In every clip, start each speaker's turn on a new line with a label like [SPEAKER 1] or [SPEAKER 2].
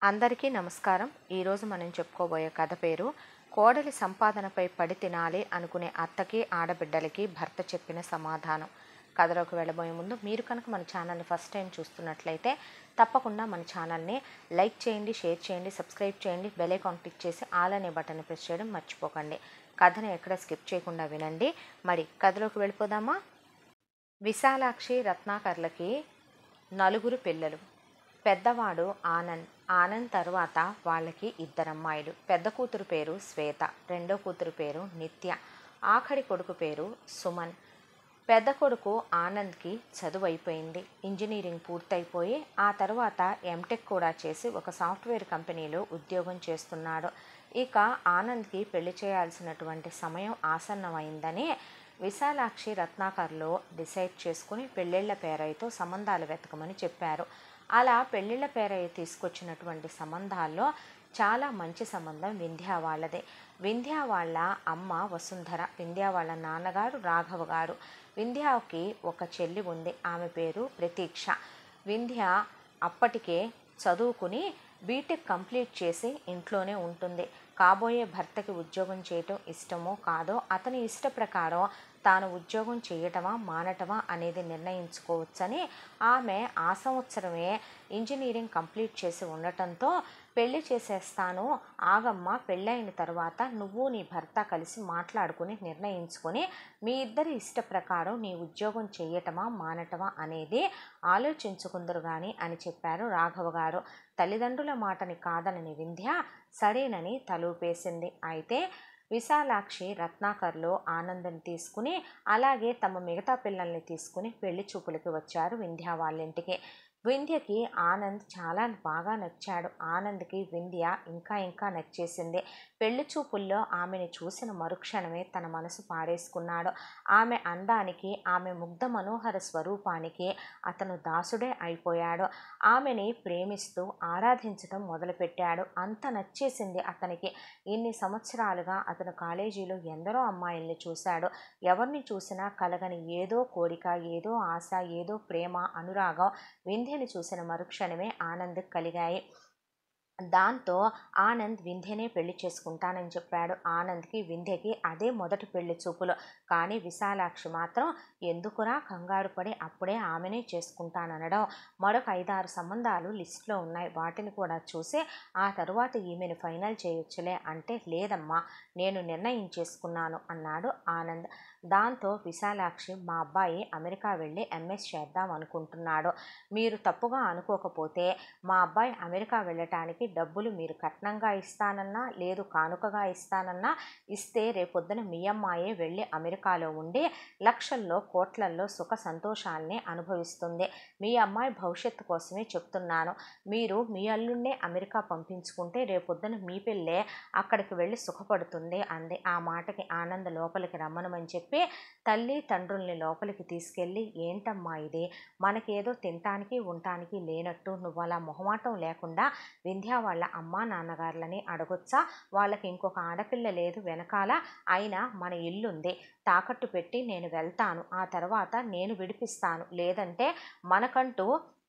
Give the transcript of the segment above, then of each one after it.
[SPEAKER 1] అందరికీ నమస్కారం ఈరోజు మనం చెప్పుకోబోయే కథ పేరు కోడలి సంపాదనపై పడి తినాలి అనుకునే అత్తకి ఆడబిడ్డలకి భర్త చెప్పిన సమాధానం కథలోకి వెళ్ళబోయే ముందు మీరు కనుక మన ఛానల్ని ఫస్ట్ టైం చూస్తున్నట్లయితే తప్పకుండా మన ఛానల్ని లైక్ చేయండి షేర్ చేయండి సబ్స్క్రైబ్ చేయండి బెల్ ఐకాన్ క్లిక్ చేసి ఆల్ అనే బటన్ ప్రెస్ చేయడం మర్చిపోకండి కథను ఎక్కడ స్కిప్ చేయకుండా వినండి మరి కథలోకి వెళ్ళిపోదామా విశాలాక్షి రత్నాకర్లకి నలుగురు పిల్లలు పెద్దవాడు ఆనంద్ ఆనంద్ తర్వాత వాళ్ళకి ఇద్దరమ్మాయిలు పెద్ద కూతురు పేరు శ్వేత రెండో కూతురు పేరు నిత్య ఆఖరి కొడుకు పేరు సుమన్ పెద్ద కొడుకు ఆనంద్కి చదువు అయిపోయింది ఇంజనీరింగ్ పూర్తయిపోయి ఆ తర్వాత ఎంటెక్ కూడా చేసి ఒక సాఫ్ట్వేర్ కంపెనీలో ఉద్యోగం చేస్తున్నాడు ఇక ఆనంద్కి పెళ్లి చేయాల్సినటువంటి సమయం ఆసన్నమైందని విశాలాక్షి రత్నాకర్లో డిసైడ్ చేసుకుని పెళ్ళిళ్ళ పేరైతో సంబంధాలు వెతకమని చెప్పారు అలా పెళ్ళిళ్ళ పేరయ్య తీసుకొచ్చినటువంటి సంబంధాల్లో చాలా మంచి సంబంధం వింధ్యా వాళ్ళదే వింధ్యా వాళ్ళ అమ్మ వసుంధర వింధ్యా వాళ్ళ నాన్నగారు రాఘవ గారు వింధ్యాకి ఒక చెల్లి ఉంది ఆమె పేరు ప్రతీక్ష వింధ్య అప్పటికే చదువుకుని బీటెక్ కంప్లీట్ చేసి ఇంట్లోనే ఉంటుంది కాబోయే భర్తకి ఉద్యోగం చేయటం ఇష్టమో కాదో అతని ఇష్ట ప్రకారం తాను ఉద్యోగం చేయటమా మానటమా అనేది నిర్ణయించుకోవచ్చని ఆమె ఆ సంవత్సరమే ఇంజనీరింగ్ కంప్లీట్ చేసి ఉండటంతో పెళ్లి చేసేస్తాను ఆగమ్మ పెళ్ళైన తర్వాత నువ్వు నీ భర్త కలిసి మాట్లాడుకుని నిర్ణయించుకొని మీ ఇద్దరి ఇష్ట ప్రకారం నీ ఉద్యోగం చేయటమా మానటమా అనేది ఆలోచించుకుందరు కానీ అని చెప్పారు రాఘవ గారు తల్లిదండ్రుల మాటని కాదనని వింధ్య సరేనని తలూపేసింది అయితే విశాలాక్షి రత్నాకర్లో ఆనందం తీసుకుని అలాగే తమ మిగతా పిల్లల్ని తీసుకుని పెళ్లి చూపులకి వచ్చారు వింధ్య వాళ్ళింటికి వింధ్యకి ఆనంద్ చాలా బాగా నచ్చాడు ఆనంద్కి వింధ్య ఇంకా ఇంకా నచ్చేసింది పెళ్లి చూపుల్లో ఆమెను చూసిన మరుక్షణమే తన మనసు పాడేసుకున్నాడు ఆమె అందానికి ఆమె ముగ్ధ మనోహర స్వరూపానికి అతను దాసుడే అయిపోయాడు ఆమెని ప్రేమిస్తూ ఆరాధించడం మొదలుపెట్టాడు అంత నచ్చేసింది అతనికి ఇన్ని సంవత్సరాలుగా అతను కాలేజీలో ఎందరో అమ్మాయిల్ని చూశాడు ఎవరిని చూసినా కలగని ఏదో కోరిక ఏదో ఆశ ఏదో ప్రేమ అనురాగం వింధ్యని చూసిన మరుక్షణమే ఆనంద్ కలిగాయి దాంతో ఆనంద్ వింధ్యనే పెళ్లి చేసుకుంటానని చెప్పాడు ఆనంద్కి వింధ్యకి అదే మొదటి పెళ్లి చూపులు కానీ విశాలాక్షి మాత్రం ఎందుకురా కంగారు పడి అప్పుడే ఆమెనే చేసుకుంటాననడం మరొక ఐదారు సంబంధాలు లిస్టులో ఉన్నాయి వాటిని కూడా చూసి ఆ తరువాత ఈమెను ఫైనల్ చేయొచ్చులే అంటే లేదమ్మా నేను నిర్ణయించేసుకున్నాను అన్నాడు ఆనంద్ దాంతో విశాలాక్షి మా అబ్బాయి అమెరికా వెళ్ళి ఎంఎస్ చేద్దాం అనుకుంటున్నాడు మీరు తప్పుగా అనుకోకపోతే మా అబ్బాయి అమెరికా వెళ్ళటానికి డబ్బులు మీరు కట్నంగా ఇస్తానన్నా లేదు కానుకగా ఇస్తానన్నా ఇస్తే రేపొద్దున మీ అమ్మాయే వెళ్ళి అమెరికాలో ఉండి లక్షల్లో కోట్లల్లో సుఖ సంతోషాల్ని అనుభవిస్తుంది మీ అమ్మాయి భవిష్యత్తు కోసమే చెప్తున్నాను మీరు మీ అల్లుడినే అమెరికా పంపించుకుంటే రేపొద్దున మీ పిల్లే అక్కడికి వెళ్ళి సుఖపడుతుంది అంది ఆ మాటకి ఆనంద లోపలికి రమ్మనమని చెప్పి తల్లి తండ్రుల్ని లోపలికి తీసుకెళ్ళి ఏంటమ్మా ఇది మనకేదో తినటానికి ఉండటానికి లేనట్టు నువ్వు అలా మొహమాటం లేకుండా వింధ్యా వాళ్ళ అమ్మా నాన్నగారులని అడగొచ్చా వాళ్ళకి ఇంకొక ఆడపిల్ల లేదు వెనకాల అయినా మన ఇల్లుంది తాకట్టు పెట్టి నేను వెళ్తాను ఆ తర్వాత నేను విడిపిస్తాను లేదంటే మనకంటూ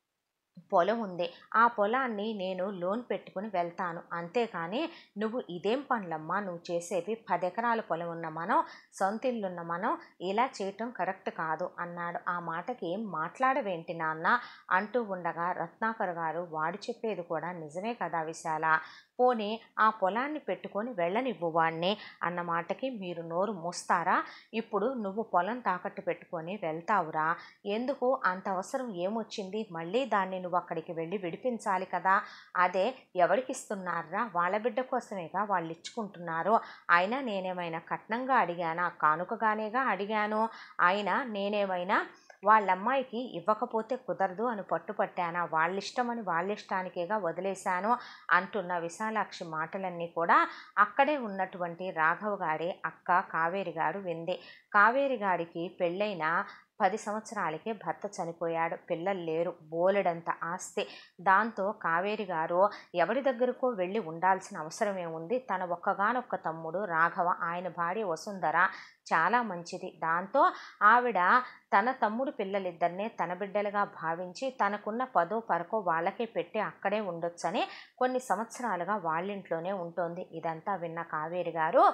[SPEAKER 1] పొలం ఉంది ఆ పొలాన్ని నేను లోన్ పెట్టుకుని వెళ్తాను అంతేకాని నువ్వు ఇదేం పనులమ్మా నువ్వు చేసేవి పది ఎకరాల పొలం ఉన్న మనం సొంత ఇల్లున్న మనం ఇలా చేయటం కరెక్ట్ కాదు అన్నాడు ఆ మాటకి ఏం మాట్లాడవేంటి నాన్న అంటూ ఉండగా రత్నాకర్ గారు వాడు చెప్పేది కూడా నిజమే కదా విశాల పోనీ ఆ పొలాన్ని పెట్టుకొని వెళ్ళనివ్వు వాణ్ణి అన్న మాటకి మీరు నోరు మూస్తారా ఇప్పుడు నువ్వు పొలం తాకట్టు పెట్టుకొని వెళ్తావురా ఎందుకు అంత అవసరం ఏమొచ్చింది మళ్ళీ దాన్ని నువ్వు అక్కడికి వెళ్ళి విడిపించాలి కదా అదే ఎవరికి ఇస్తున్నారా వాళ్ళ బిడ్డ కోసమేగా వాళ్ళు ఇచ్చుకుంటున్నారు అయినా నేనేమైనా కట్నంగా అడిగానా కానుకగానేగా అడిగాను అయినా నేనేమైనా వాళ్ళ అమ్మాయికి ఇవ్వకపోతే కుదరదు అని పట్టుపట్టానా వాళ్ళిష్టమని వాళ్ళ ఇష్టానికేగా వదిలేశాను అంటున్న విశాలాక్షి మాటలన్నీ కూడా అక్కడే ఉన్నటువంటి రాఘవ గారి అక్క కావేరి గారు వింది కావేరి గారికి పెళ్ళైన పది సంవత్సరాలకే భర్త చనిపోయాడు పిల్లలు లేరు బోలెడంత ఆస్తి దాంతో కావేరి గారు ఎవరి దగ్గరకో వెళ్ళి ఉండాల్సిన అవసరం ఏముంది తన ఒక్కగానొక్క తమ్ముడు రాఘవ ఆయన భార్య వసుంధర చాలా మంచిది దాంతో ఆవిడ తన తమ్ముడు పిల్లలిద్దరినే తన బిడ్డలుగా భావించి తనకున్న పదో పరకో వాళ్ళకే పెట్టి అక్కడే ఉండొచ్చని కొన్ని సంవత్సరాలుగా వాళ్ళింట్లోనే ఉంటుంది ఇదంతా విన్న కావేరి గారు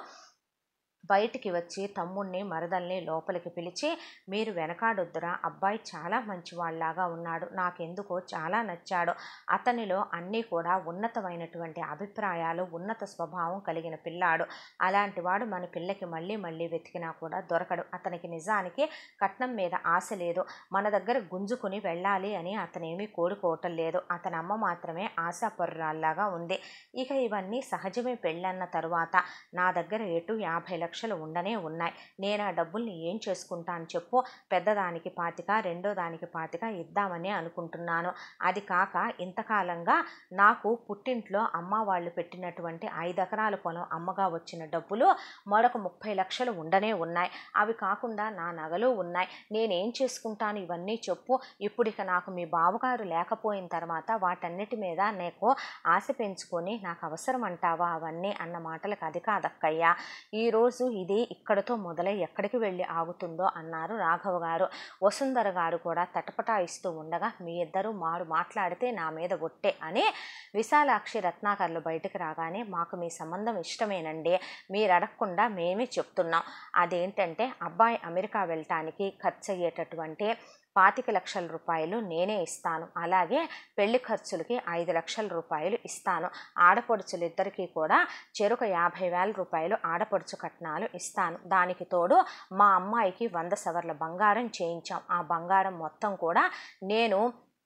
[SPEAKER 1] బయటికి వచ్చి తమ్ముణ్ణి మరదల్ని లోపలికి పిలిచి మీరు వెనకాడొద్దురా అబ్బాయి చాలా మంచివాళ్లాగా ఉన్నాడు నాకెందుకో చాలా నచ్చాడు అతనిలో అన్నీ కూడా ఉన్నతమైనటువంటి అభిప్రాయాలు ఉన్నత స్వభావం కలిగిన పిల్లాడు అలాంటి వాడు మన పిల్లకి మళ్ళీ మళ్ళీ వెతికినా కూడా దొరకడు అతనికి నిజానికి కట్నం మీద ఆశ లేదు మన దగ్గర గుంజుకుని వెళ్ళాలి అని అతనేమీ కోరుకోవటం లేదు అతని అమ్మ మాత్రమే ఆశాపరురాల్లాగా ఉంది ఇక ఇవన్నీ సహజమే పెళ్ళన్న తరువాత నా దగ్గర ఎటు యాభై లక్షలు ఉండనే ఉన్నాయి నేను ఆ డబ్బుల్ని ఏం చేసుకుంటాను చెప్పు పెద్దదానికి పాతిక రెండో దానికి పాతిక ఇద్దామని అనుకుంటున్నాను అది కాక ఇంతకాలంగా నాకు పుట్టింట్లో అమ్మ వాళ్ళు పెట్టినటువంటి ఐదు ఎకరాల పొలం అమ్మగా వచ్చిన డబ్బులు మరొక ముప్పై లక్షలు ఉండనే ఉన్నాయి అవి కాకుండా నా నగలు ఉన్నాయి నేనేం చేసుకుంటాను ఇవన్నీ చెప్పు ఇప్పుడు ఇక నాకు మీ బావగారు లేకపోయిన తర్వాత వాటన్నిటి మీద నీకు ఆశ పెంచుకొని నాకు అవసరం అంటావా అవన్నీ అన్న మాటలకు అది కాదక్కయ్యా ఈరోజు ఇది ఇక్కడతో మొదలై ఎక్కడికి వెళ్ళి ఆగుతుందో అన్నారు రాఘవ గారు వసుంధర గారు కూడా తటపటాయిస్తూ ఉండగా మీ ఇద్దరు మారు మాట్లాడితే నా మీద ఒట్టే అని విశాలాక్షి రత్నాకర్లు బయటకు రాగానే మాకు మీ సంబంధం ఇష్టమేనండి మీరు అడగకుండా మేమే చెప్తున్నాం అదేంటంటే అబ్బాయి అమెరికా వెళ్ళటానికి ఖర్చు అయ్యేటటువంటి పాతిక లక్షల రూపాయలు నేనే ఇస్తాను అలాగే పెళ్లి ఖర్చులకి ఐదు లక్షల రూపాయలు ఇస్తాను ఆడపడుచులిద్దరికీ కూడా చెరుక యాభై వేల రూపాయలు ఆడపడుచు కట్నాలు ఇస్తాను దానికి తోడు మా అమ్మాయికి వంద సవర్ల బంగారం చేయించాం ఆ బంగారం మొత్తం కూడా నేను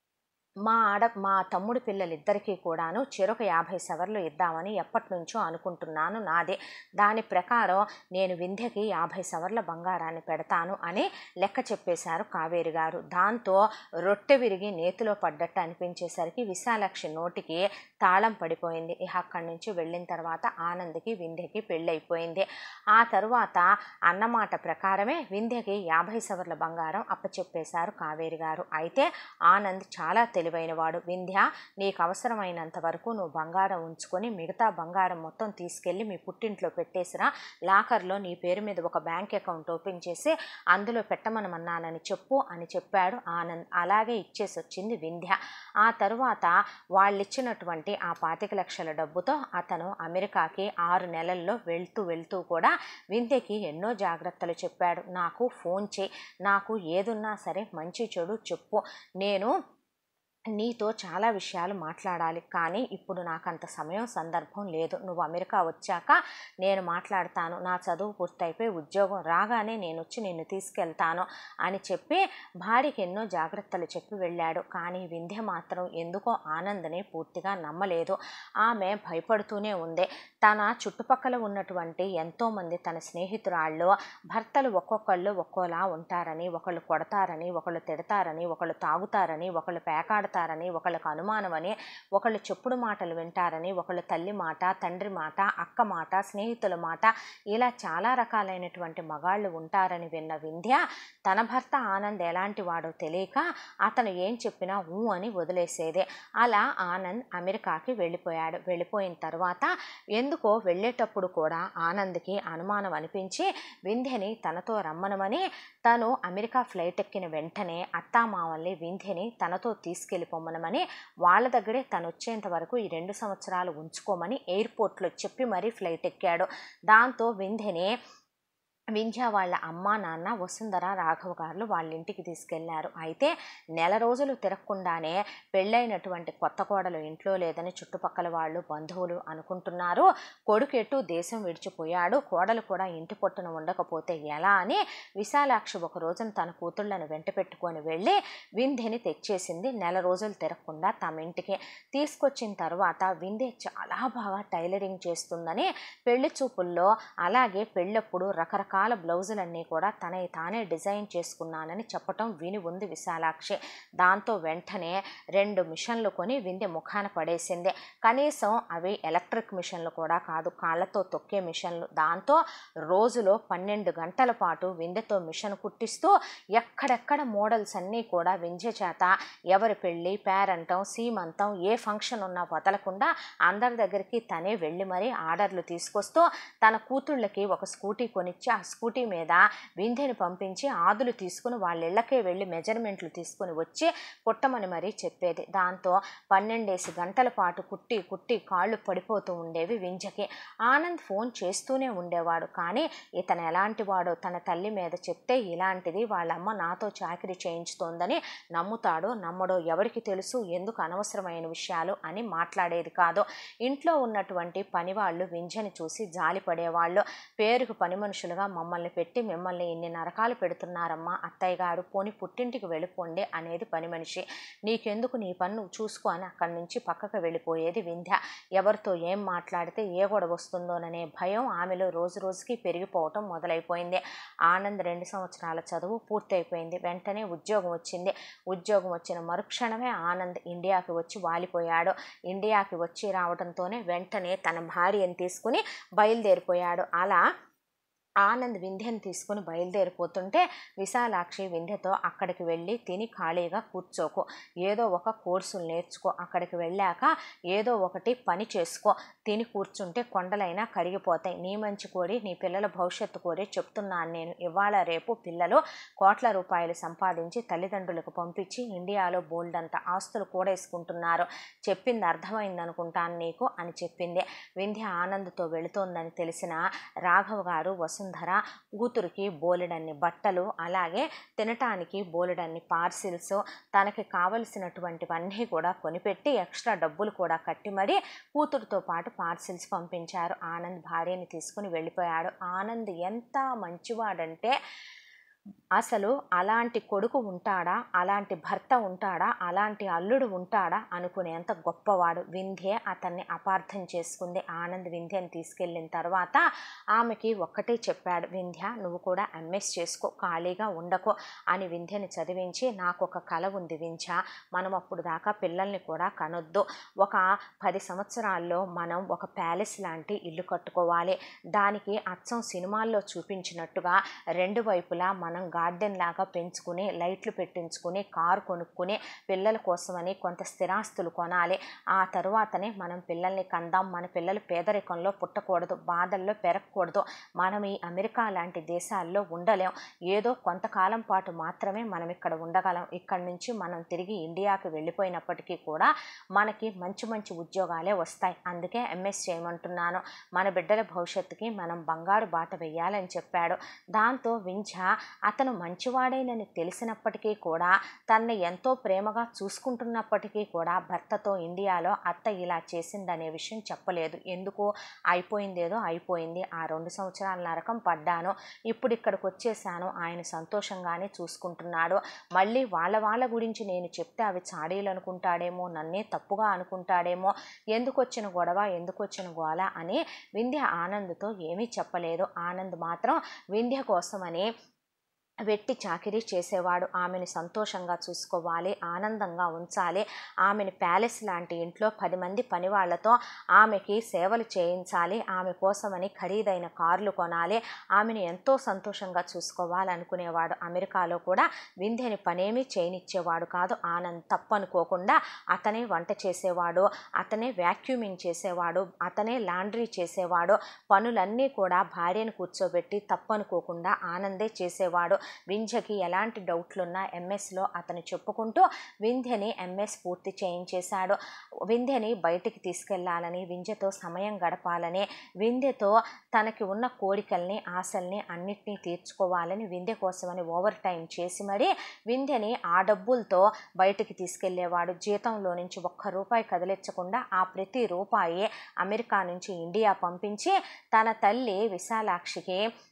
[SPEAKER 1] మా ఆడ మా తమ్ముడు పిల్లలిద్దరికీ కూడాను చెరొక యాభై సవర్లు ఇద్దామని ఎప్పటి నుంచో అనుకుంటున్నాను నాదే దాని ప్రకారం నేను వింధ్యకి యాభై సవర్ల బంగారాన్ని పెడతాను అని లెక్క చెప్పేశారు కావేరి గారు దాంతో రొట్టె విరిగి నేతిలో పడ్డట్టు అనిపించేసరికి విశాలాక్షి నోటికి తాళం పడిపోయింది ఇక అక్కడి నుంచి వెళ్ళిన తర్వాత ఆనంద్కి వింధ్యకి పెళ్ళైపోయింది ఆ తరువాత అన్నమాట ప్రకారమే వింధ్యకి యాభై సవర్ల బంగారం అప్పచెప్పేశారు కావేరి గారు అయితే ఆనంద్ చాలా తెలివైనవాడు వింధ్య నీకు అవసరమైనంత వరకు నువ్వు బంగారం ఉంచుకొని మిగతా బంగారం మొత్తం తీసుకెళ్ళి మీ పుట్టింట్లో పెట్టేసిరా లాకర్లో నీ పేరు మీద ఒక బ్యాంక్ అకౌంట్ ఓపెన్ చేసి అందులో పెట్టమనమన్నానని చెప్పు అని చెప్పాడు ఆనంద్ అలాగే ఇచ్చేసి వచ్చింది వింధ్య ఆ తరువాత వాళ్ళిచ్చినటువంటి ఆ పాతిక లక్షల డబ్బుతో అతను అమెరికాకి ఆరు నెలల్లో వెళ్తూ వెళ్తూ కూడా వింధ్యకి ఎన్నో జాగ్రత్తలు చెప్పాడు నాకు ఫోన్ చేయి నాకు ఏదున్నా సరే మంచి చెడు చెప్పు నేను నీతో చాలా విషయాలు మాట్లాడాలి కానీ ఇప్పుడు నాకు అంత సమయం సందర్భం లేదు నువ్వు అమెరికా వచ్చాక నేను మాట్లాడతాను నా చదువు పూర్తయిపోయి ఉద్యోగం రాగానే నేను వచ్చి నిన్ను తీసుకెళ్తాను అని చెప్పి భార్యకి ఎన్నో జాగ్రత్తలు చెప్పి వెళ్ళాడు కానీ వింధ్య మాత్రం ఎందుకో ఆనందని పూర్తిగా నమ్మలేదు ఆమె భయపడుతూనే ఉంది తన చుట్టుపక్కల ఉన్నటువంటి ఎంతోమంది తన స్నేహితురాళ్ళు భర్తలు ఒక్కొక్కళ్ళు ఒక్కోలా ఉంటారని ఒకళ్ళు కొడతారని ఒకళ్ళు తిడతారని ఒకళ్ళు తాగుతారని ఒకళ్ళు పేకాడతారని ఒకళ్ళకు అనుమానం అని ఒకళ్ళు చెప్పుడు మాటలు వింటారని ఒకళ్ళు తల్లి మాట తండ్రి మాట అక్క మాట స్నేహితుల మాట ఇలా చాలా రకాలైనటువంటి మగాళ్ళు ఉంటారని విన్న వింధ్య తన భర్త ఆనంద్ ఎలాంటి వాడో తెలియక అతను ఏం చెప్పినా ఊ అని వదిలేసేదే అలా ఆనంద్ అమెరికాకి వెళ్ళిపోయాడు వెళ్ళిపోయిన తర్వాత ఎందుకో వెళ్ళేటప్పుడు కూడా ఆనంద్కి అనుమానం అనిపించి వింధ్యని తనతో రమ్మనమని తను అమెరికా ఫ్లైట్ ఎక్కిన వెంటనే అత్తామామల్ని వింధ్యని తనతో తీసుకెళ్ళిపోమనమని వాళ్ళ దగ్గరే తను వచ్చేంత వరకు ఈ రెండు సంవత్సరాలు ఉంచుకోమని ఎయిర్పోర్ట్లో చెప్పి మరీ ఫ్లైట్ ఎక్కాడు దాంతో వింధ్యని వింధ్య వాళ్ళ అమ్మ నాన్న వసుంధర రాఘవ గారు వాళ్ళ ఇంటికి తీసుకెళ్లారు అయితే నెల రోజులు తిరగకుండానే పెళ్ళైనటువంటి కొత్త కోడలు ఇంట్లో లేదని చుట్టుపక్కల వాళ్ళు బంధువులు అనుకుంటున్నారు కొడుకు ఎటు దేశం విడిచిపోయాడు కోడలు కూడా ఇంటి పొట్టున ఉండకపోతే ఎలా అని విశాలాక్షి ఒక రోజున తన కూతుళ్లను వెంట పెట్టుకొని వెళ్ళి వింధ్యని తెచ్చేసింది నెల రోజులు తిరగకుండా తమ ఇంటికి తీసుకొచ్చిన తర్వాత వింధ్య చాలా బాగా టైలరింగ్ చేస్తుందని పెళ్లి చూపుల్లో అలాగే పెళ్ళప్పుడు రకరకాల రకరకాల బ్లౌజులన్నీ కూడా తనే తానే డిజైన్ చేసుకున్నానని చెప్పటం విని ఉంది విశాలాక్షి దాంతో వెంటనే రెండు మిషన్లు కొని వింధ్య ముఖాన పడేసింది కనీసం అవి ఎలక్ట్రిక్ మిషన్లు కూడా కాదు కాళ్ళతో తొక్కే మిషన్లు దాంతో రోజులో పన్నెండు గంటల పాటు వింధ్యతో మిషన్ కుట్టిస్తూ ఎక్కడెక్కడ మోడల్స్ అన్నీ కూడా వింధ్య చేత ఎవరి పెళ్ళి పేరంటం సీమంతం ఏ ఫంక్షన్ ఉన్నా వదలకుండా అందరి దగ్గరికి తనే వెళ్ళి మరీ ఆర్డర్లు తీసుకొస్తూ తన కూతుళ్ళకి ఒక స్కూటీ కొనిచ్చి ఆ స్కూటీ మీద వింధ్యని పంపించి ఆదులు తీసుకుని వాళ్ళ ఇళ్ళకే వెళ్ళి మెజర్మెంట్లు తీసుకుని వచ్చి కుట్టమని మరీ చెప్పేది దాంతో పన్నెండేసి గంటల పాటు కుట్టి కుట్టి కాళ్ళు పడిపోతూ ఉండేవి వింజకి ఆనంద్ ఫోన్ చేస్తూనే ఉండేవాడు కానీ ఇతను ఎలాంటి వాడో తన తల్లి మీద చెప్తే ఇలాంటిది వాళ్ళమ్మ నాతో చాకరీ చేయించుతోందని నమ్ముతాడో నమ్మడో ఎవరికి తెలుసు ఎందుకు అనవసరమైన విషయాలు అని మాట్లాడేది కాదు ఇంట్లో ఉన్నటువంటి పనివాళ్ళు వింజని చూసి జాలి పడేవాళ్ళు పేరుకు పని మనుషులుగా మమ్మల్ని పెట్టి మిమ్మల్ని ఇన్ని నరకాలు పెడుతున్నారమ్మా అత్తయ్య గారు పోని పుట్టింటికి వెళ్ళిపోండి అనేది పని మనిషి నీకెందుకు నీ పని నువ్వు చూసుకో అని అక్కడి నుంచి పక్కకు వెళ్ళిపోయేది వింధ్య ఎవరితో ఏం మాట్లాడితే ఏ గొడవ వస్తుందోననే భయం ఆమెలో రోజు రోజుకి పెరిగిపోవటం మొదలైపోయింది ఆనంద్ రెండు సంవత్సరాల చదువు పూర్తయిపోయింది వెంటనే ఉద్యోగం వచ్చింది ఉద్యోగం వచ్చిన మరుక్షణమే ఆనంద్ ఇండియాకి వచ్చి వాలిపోయాడు ఇండియాకి వచ్చి రావడంతోనే వెంటనే తన భార్యను తీసుకుని బయలుదేరిపోయాడు అలా ఆనంద్ వింధ్యను తీసుకుని బయలుదేరిపోతుంటే విశాలాక్షి వింధ్యతో అక్కడికి వెళ్ళి తిని ఖాళీగా కూర్చోకు ఏదో ఒక కోర్సులు నేర్చుకో అక్కడికి వెళ్ళాక ఏదో ఒకటి పని చేసుకో తిని కూర్చుంటే కొండలైనా కరిగిపోతాయి నీ మంచి కోరి నీ పిల్లల భవిష్యత్తు కోరి చెప్తున్నాను నేను ఇవాళ రేపు పిల్లలు కోట్ల రూపాయలు సంపాదించి తల్లిదండ్రులకు పంపించి ఇండియాలో బోల్డంత ఆస్తులు కూడేసుకుంటున్నారు చెప్పింది అర్థమైంది అనుకుంటాను నీకు అని చెప్పింది వింధ్య ఆనంద్తో వెళుతోందని తెలిసిన రాఘవ గారు వసుంధర కూతురికి బోలెడన్ని బట్టలు అలాగే తినటానికి బోలెడన్ని పార్సిల్స్ తనకి కావలసినటువంటివన్నీ కూడా కొనిపెట్టి ఎక్స్ట్రా డబ్బులు కూడా కట్టి మరీ కూతురుతో పాటు పార్సిల్స్ పంపించారు ఆనంద్ భార్యని తీసుకుని వెళ్ళిపోయాడు ఆనంద్ ఎంత మంచివాడంటే అసలు అలాంటి కొడుకు ఉంటాడా అలాంటి భర్త ఉంటాడా అలాంటి అల్లుడు ఉంటాడా అనుకునేంత గొప్పవాడు వింధ్య అతన్ని అపార్థం చేసుకుంది ఆనంద్ వింధ్యని తీసుకెళ్ళిన తర్వాత ఆమెకి ఒక్కటే చెప్పాడు వింధ్య నువ్వు కూడా ఎంఎస్ చేసుకో ఖాళీగా ఉండకు అని వింధ్యని చదివించి నాకు ఒక కల ఉంది వింధ్య మనం అప్పుడు దాకా పిల్లల్ని కూడా కనొద్దు ఒక పది సంవత్సరాల్లో మనం ఒక ప్యాలెస్ లాంటి ఇల్లు కట్టుకోవాలి దానికి అచ్చం సినిమాల్లో చూపించినట్టుగా రెండు వైపులా మనం గార్డెన్ లాగా పెంచుకుని లైట్లు పెట్టించుకుని కారు కొనుక్కుని పిల్లల కోసమని కొంత స్థిరాస్తులు కొనాలి ఆ తరువాతనే మనం పిల్లల్ని కందాం మన పిల్లలు పేదరికంలో పుట్టకూడదు బాధల్లో పెరగకూడదు మనం ఈ అమెరికా లాంటి దేశాల్లో ఉండలేం ఏదో కొంతకాలం పాటు మాత్రమే మనం ఇక్కడ ఉండగలం ఇక్కడి నుంచి మనం తిరిగి ఇండియాకి వెళ్ళిపోయినప్పటికీ కూడా మనకి మంచి మంచి ఉద్యోగాలే వస్తాయి అందుకే ఎంఎస్ చేయమంటున్నాను మన బిడ్డల భవిష్యత్తుకి మనం బంగారు బాట వేయాలని చెప్పాడు దాంతో వింఛ అతను మంచివాడేనని తెలిసినప్పటికీ కూడా తన్ని ఎంతో ప్రేమగా చూసుకుంటున్నప్పటికీ కూడా భర్తతో ఇండియాలో అత్త ఇలా చేసిందనే విషయం చెప్పలేదు ఎందుకు అయిపోయిందేదో అయిపోయింది ఆ రెండు సంవత్సరాల నరకం పడ్డాను ఇప్పుడు ఇక్కడికి వచ్చేసాను ఆయన సంతోషంగానే చూసుకుంటున్నాడు మళ్ళీ వాళ్ళ వాళ్ళ గురించి నేను చెప్తే అవి చాడీలు అనుకుంటాడేమో నన్నే తప్పుగా అనుకుంటాడేమో ఎందుకు వచ్చిన గొడవ ఎందుకు వచ్చిన గోల అని వింధ్య ఆనంద్తో ఏమీ చెప్పలేదు ఆనంద్ మాత్రం వింధ్య కోసమని వెట్టి చాకిరీ చేసేవాడు ఆమెను సంతోషంగా చూసుకోవాలి ఆనందంగా ఉంచాలి ఆమెను ప్యాలెస్ లాంటి ఇంట్లో పది మంది పనివాళ్లతో ఆమెకి సేవలు చేయించాలి ఆమె కోసమని ఖరీదైన కార్లు కొనాలి ఆమెను ఎంతో సంతోషంగా చూసుకోవాలనుకునేవాడు అమెరికాలో కూడా వింధ్యని పనేమీ చేయనిచ్చేవాడు కాదు ఆనంద్ తప్పనుకోకుండా అతనే వంట చేసేవాడు అతనే వ్యాక్యూమింగ్ చేసేవాడు అతనే లాండ్రీ చేసేవాడు పనులన్నీ కూడా భార్యను కూర్చోబెట్టి తప్పనుకోకుండా ఆనందే చేసేవాడు వింధ్యకి ఎలాంటి డౌట్లున్నా ఎంఎస్లో అతను చెప్పుకుంటూ వింధ్యని ఎంఎస్ పూర్తి చేయించేశాడు వింధ్యని బయటికి తీసుకెళ్లాలని వింధ్యతో సమయం గడపాలని వింధ్యతో తనకి ఉన్న కోరికల్ని ఆశల్ని అన్నిటినీ తీర్చుకోవాలని వింధ్య కోసమని ఓవర్ టైం చేసి మరీ వింధ్యని ఆ డబ్బులతో బయటికి తీసుకెళ్లేవాడు జీతంలో నుంచి ఒక్క రూపాయి కదిలించకుండా ఆ ప్రతి రూపాయి అమెరికా నుంచి ఇండియా పంపించి తన తల్లి విశాలాక్షికి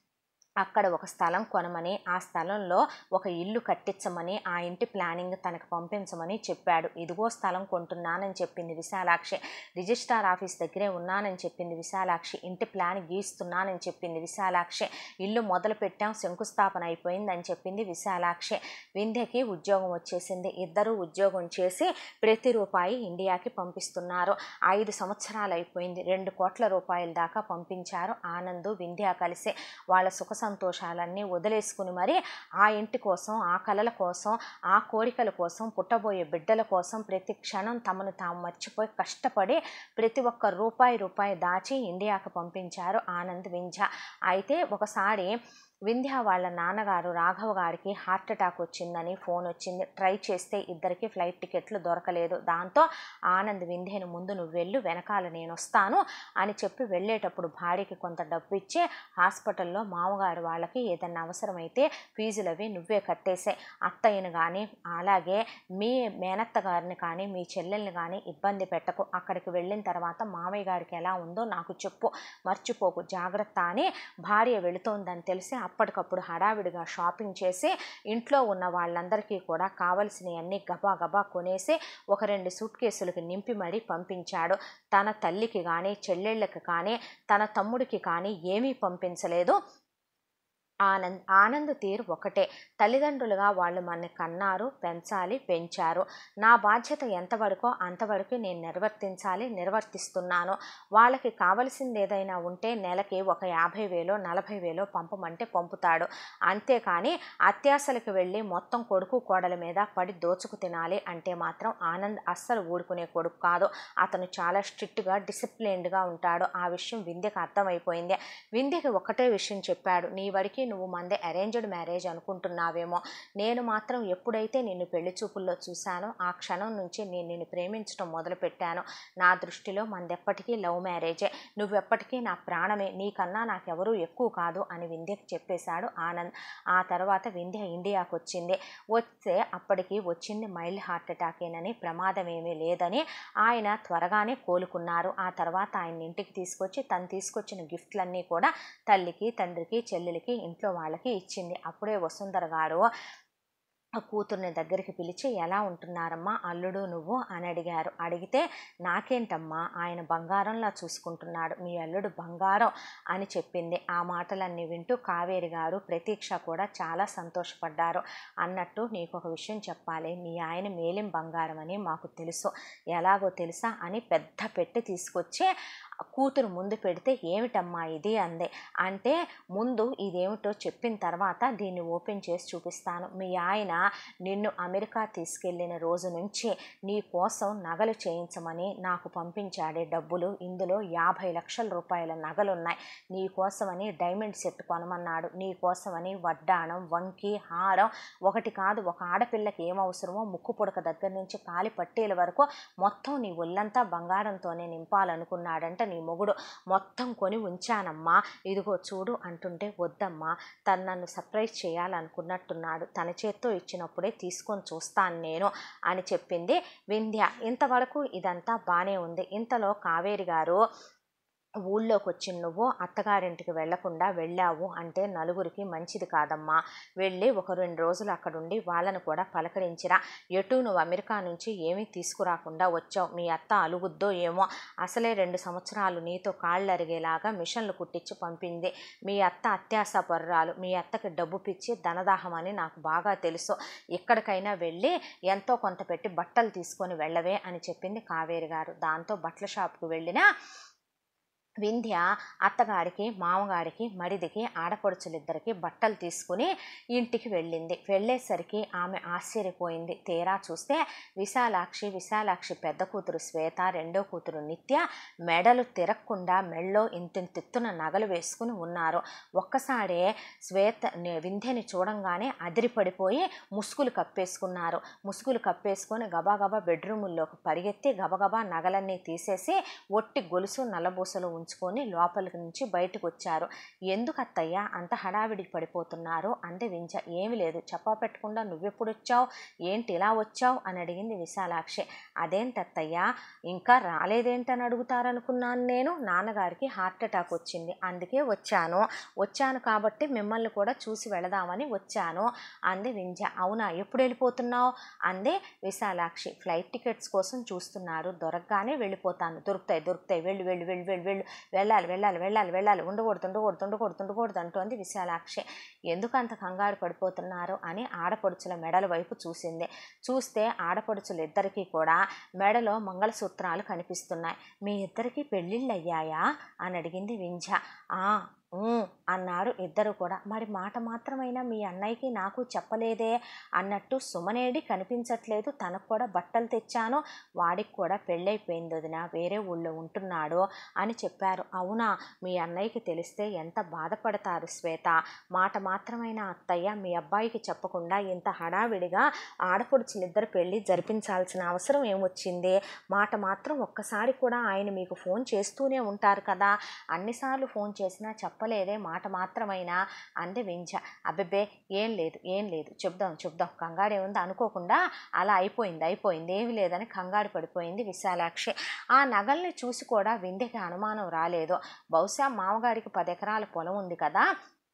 [SPEAKER 1] అక్కడ ఒక స్థలం కొనమని ఆ స్థలంలో ఒక ఇల్లు కట్టించమని ఆ ఇంటి ప్లానింగ్ తనకు పంపించమని చెప్పాడు ఇదిగో స్థలం కొంటున్నానని చెప్పింది విశాలాక్షి రిజిస్ట్రార్ ఆఫీస్ దగ్గరే ఉన్నానని చెప్పింది విశాలాక్షి ఇంటి ప్లాన్ గీస్తున్నానని చెప్పింది విశాలాక్షి ఇల్లు మొదలు పెట్టాం శంకుస్థాపన అయిపోయిందని చెప్పింది విశాలాక్షి వింధ్యకి ఉద్యోగం వచ్చేసింది ఇద్దరు ఉద్యోగం చేసి ప్రతి రూపాయి ఇండియాకి పంపిస్తున్నారు ఐదు సంవత్సరాలు అయిపోయింది రెండు కోట్ల రూపాయల దాకా పంపించారు ఆనంద్ వింధ్య కలిసి వాళ్ళ సుఖ సంతోషాలన్నీ వదిలేసుకుని మరి ఆ ఇంటి కోసం ఆ కలల కోసం ఆ కోరికల కోసం పుట్టబోయే బిడ్డల కోసం ప్రతి క్షణం తమను తాము మర్చిపోయి కష్టపడి ప్రతి ఒక్క రూపాయి రూపాయి దాచి ఇండియాకు పంపించారు ఆనంద్ వింధ్య అయితే ఒకసారి వింధ్య వాళ్ళ నాన్నగారు రాఘవ గారికి హార్ట్ అటాక్ వచ్చిందని ఫోన్ వచ్చింది ట్రై చేస్తే ఇద్దరికి ఫ్లైట్ టికెట్లు దొరకలేదు దాంతో ఆనంద్ వింధ్యను ముందు నువ్వు వెళ్ళు వెనకాల నేను వస్తాను అని చెప్పి వెళ్ళేటప్పుడు భార్యకి కొంత డబ్బు ఇచ్చి హాస్పిటల్లో మామగారు వాళ్ళకి ఏదన్నా అవసరమైతే ఫీజులు అవి నువ్వే కట్టేసే అత్తయ్యను కానీ అలాగే మీ మేనత్త గారిని కానీ మీ చెల్లెల్ని కానీ ఇబ్బంది పెట్టకు అక్కడికి వెళ్ళిన తర్వాత మామయ్య గారికి ఎలా ఉందో నాకు చెప్పు మర్చిపోకు జాగ్రత్త అని భార్య వెళుతోందని తెలిసి అప్పటికప్పుడు హడావిడిగా షాపింగ్ చేసి ఇంట్లో ఉన్న వాళ్ళందరికీ కూడా కావలసినవన్నీ గబా గబా కొనేసి ఒక రెండు సూట్ కేసులకు నింపి మరీ పంపించాడు తన తల్లికి కానీ చెల్లెళ్ళకి కానీ తన తమ్ముడికి కానీ ఏమీ పంపించలేదు ఆనంద్ ఆనంద్ తీరు ఒకటే తల్లిదండ్రులుగా వాళ్ళు మన కన్నారు పెంచాలి పెంచారు నా బాధ్యత ఎంతవరకో అంతవరకు నేను నిర్వర్తించాలి నిర్వర్తిస్తున్నాను వాళ్ళకి కావలసింది ఏదైనా ఉంటే నెలకి ఒక యాభై వేలో నలభై వేలో పంపమంటే పంపుతాడు అంతేకాని అత్యాశలకు వెళ్ళి మొత్తం కొడుకు కోడల మీద పడి దోచుకు తినాలి అంటే మాత్రం ఆనంద్ అస్సలు ఊడుకునే కొడుకు కాదు అతను చాలా స్ట్రిక్ట్గా డిసిప్లిన్డ్గా ఉంటాడు ఆ విషయం వింధ్యకు అర్థమైపోయింది వింధ్యకి ఒకటే విషయం చెప్పాడు నీ వరకు నువ్వు మందే అరేంజ్డ్ మ్యారేజ్ అనుకుంటున్నావేమో నేను మాత్రం ఎప్పుడైతే నిన్ను పెళ్లి చూపుల్లో చూశానో ఆ క్షణం నుంచి నేను నిన్ను ప్రేమించడం మొదలుపెట్టాను నా దృష్టిలో మందెప్పటికీ లవ్ మ్యారేజే నువ్వెప్పటికీ నా ప్రాణమే నీకన్నా నాకెవరూ ఎక్కువ కాదు అని వింధ్యకు చెప్పేశాడు ఆనంద్ ఆ తర్వాత వింధ్య ఇండియాకు వచ్చింది వస్తే అప్పటికి వచ్చింది మైల్డ్ హార్ట్ అటాకేనని ప్రమాదం ఏమీ లేదని ఆయన త్వరగానే కోలుకున్నారు ఆ తర్వాత ఆయన ఇంటికి తీసుకొచ్చి తను తీసుకొచ్చిన గిఫ్ట్లన్నీ కూడా తల్లికి తండ్రికి చెల్లెలకి ఇంట్లో వాళ్ళకి ఇచ్చింది అప్పుడే వసుంధర గారు ఆ కూతుర్ని దగ్గరికి పిలిచి ఎలా ఉంటున్నారమ్మా అల్లుడు నువ్వు అని అడిగారు అడిగితే నాకేంటమ్మా ఆయన బంగారంలా చూసుకుంటున్నాడు మీ అల్లుడు బంగారం అని చెప్పింది ఆ మాటలన్నీ వింటూ కావేరి గారు ప్రతీక్ష కూడా చాలా సంతోషపడ్డారు అన్నట్టు నీకు ఒక విషయం చెప్పాలి మీ ఆయన మేలిం బంగారం అని మాకు తెలుసు ఎలాగో తెలుసా అని పెద్ద పెట్టి తీసుకొచ్చి కూతురు ముందు పెడితే ఏమిటమ్మా ఇది అందే అంటే ముందు ఇదేమిటో చెప్పిన తర్వాత దీన్ని ఓపెన్ చేసి చూపిస్తాను మీ ఆయన నిన్ను అమెరికా తీసుకెళ్ళిన రోజు నుంచి నీ కోసం నగలు చేయించమని నాకు పంపించాడే డబ్బులు ఇందులో యాభై లక్షల రూపాయల నగలున్నాయి నీ కోసమని డైమండ్ సెట్ కొనమన్నాడు నీ కోసమని వడ్డాణం వంకి హారం ఒకటి కాదు ఒక ఆడపిల్లకి ఏం అవసరమో ముక్కు పుడక దగ్గర నుంచి కాలి పట్టేల వరకు మొత్తం నీ ఒళ్ళంతా బంగారంతోనే నింపాలనుకున్నాడంట నీ మొగుడు మొత్తం కొని ఉంచానమ్మా ఇదిగో చూడు అంటుంటే వద్దమ్మా తను నన్ను సర్ప్రైజ్ చేయాలనుకున్నట్టున్నాడు తన చేత్తో ఇచ్చినప్పుడే తీసుకొని చూస్తాను నేను అని చెప్పింది వింధ్య ఇంతవరకు ఇదంతా బాగానే ఉంది ఇంతలో కావేరి గారు ఊళ్ళోకి వచ్చి నువ్వు అత్తగారింటికి వెళ్లకుండా వెళ్ళావు అంటే నలుగురికి మంచిది కాదమ్మా వెళ్ళి ఒక రెండు రోజులు అక్కడుండి వాళ్ళను కూడా పలకరించిరా ఎటు నువ్వు అమెరికా నుంచి ఏమీ తీసుకురాకుండా వచ్చావు మీ అత్త అలుగుద్దో ఏమో అసలే రెండు సంవత్సరాలు నీతో కాళ్ళు అరిగేలాగా మిషన్లు కుట్టించి పంపింది మీ అత్త అత్యాస పర్రాలు మీ అత్తకి డబ్బు పిచ్చి ధనదాహం అని నాకు బాగా తెలుసు ఎక్కడికైనా వెళ్ళి ఎంతో కొంత పెట్టి బట్టలు తీసుకొని వెళ్ళవే అని చెప్పింది కావేరి గారు దాంతో బట్టల షాప్కు వెళ్ళినా వింధ్య అత్తగారికి మామగారికి మరిదికి ఆడపడుచులిద్దరికి బట్టలు తీసుకుని ఇంటికి వెళ్ళింది వెళ్ళేసరికి ఆమె ఆశ్చర్యపోయింది తీరా చూస్తే విశాలాక్షి విశాలాక్షి పెద్ద కూతురు శ్వేత రెండో కూతురు నిత్య మెడలు తిరగకుండా మెళ్ళో ఇంతింతిత్తున నగలు వేసుకుని ఉన్నారు ఒక్కసారే శ్వేత వింధ్యని చూడంగానే అదిరిపడిపోయి ముసుగులు కప్పేసుకున్నారు ముసుగులు కప్పేసుకొని గబాగబా బెడ్రూముల్లోకి పరిగెత్తి గబగబా నగలన్నీ తీసేసి ఒట్టి గొలుసు నల్లబూసలు ఉంచుకొని లోపలికి నుంచి బయటకు వచ్చారు ఎందుకు అత్తయ్య అంత హడావిడికి పడిపోతున్నారు అంది వింజ ఏమి లేదు చెప్పా పెట్టకుండా నువ్వెప్పుడు వచ్చావు ఏంటి ఇలా వచ్చావు అని అడిగింది విశాలాక్షి అదేంటత్తయ్య ఇంకా రాలేదేంటని అడుగుతారనుకున్నాను నేను నాన్నగారికి హార్ట్ అటాక్ వచ్చింది అందుకే వచ్చాను వచ్చాను కాబట్టి మిమ్మల్ని కూడా చూసి వెళదామని వచ్చాను అంది వింజ అవునా ఎప్పుడు వెళ్ళిపోతున్నావు అందే విశాలాక్షి ఫ్లైట్ టికెట్స్ కోసం చూస్తున్నారు దొరకగానే వెళ్ళిపోతాను దొరుకుతాయి దొరుకుతాయి వెళ్ళు వెళ్ళు వెళ్ళు వెళ్ళు వెళ్ళు వెళ్ళాలి వెళ్ళాలి వెళ్ళాలి వెళ్ళాలి ఉండకూడదు ఉండకూడదు ఉండకూడదు ఉండకూడదు అంటోంది విశాలాక్షి ఎందుకు అంత కంగారు పడిపోతున్నారు అని ఆడపడుచుల మెడల వైపు చూసింది చూస్తే ఆడపడుచులు ఇద్దరికీ కూడా మెడలో మంగళసూత్రాలు కనిపిస్తున్నాయి మీ ఇద్దరికి పెళ్ళిళ్ళు అయ్యాయా అని అడిగింది వింజ ఆ "ఊ" అన్నారు ఇద్దరు కూడా మరి మాట మాత్రమైనా మీ అన్నయ్యకి నాకు చెప్పలేదే అన్నట్టు సుమనేడి కనిపించట్లేదు తనకు కూడా బట్టలు తెచ్చాను వాడికి కూడా పెళ్ళైపోయింది వదిన వేరే ఊళ్ళో ఉంటున్నాడు అని చెప్పారు అవునా మీ అన్నయ్యకి తెలిస్తే ఎంత బాధపడతారు శ్వేత మాట మాత్రమైన అత్తయ్య మీ అబ్బాయికి చెప్పకుండా ఇంత హడావిడిగా ఆడపడుచులిద్దరు పెళ్ళి జరిపించాల్సిన అవసరం ఏమొచ్చింది మాట మాత్రం ఒక్కసారి కూడా ఆయన మీకు ఫోన్ చేస్తూనే ఉంటారు కదా అన్నిసార్లు ఫోన్ చేసినా చెప్పలేదే మాట మాత్రమైనా అంది వింజ అబ్బెబ్బే ఏం లేదు ఏం లేదు చెప్దాం చెప్దాం కంగారు ఏముంది అనుకోకుండా అలా అయిపోయింది అయిపోయింది ఏమి లేదని కంగారు పడిపోయింది విశాలాక్షి ఆ నగల్ని చూసి కూడా వింధ్యకి అనుమానం రాలేదు బహుశా మామగారికి పది ఎకరాల పొలం ఉంది కదా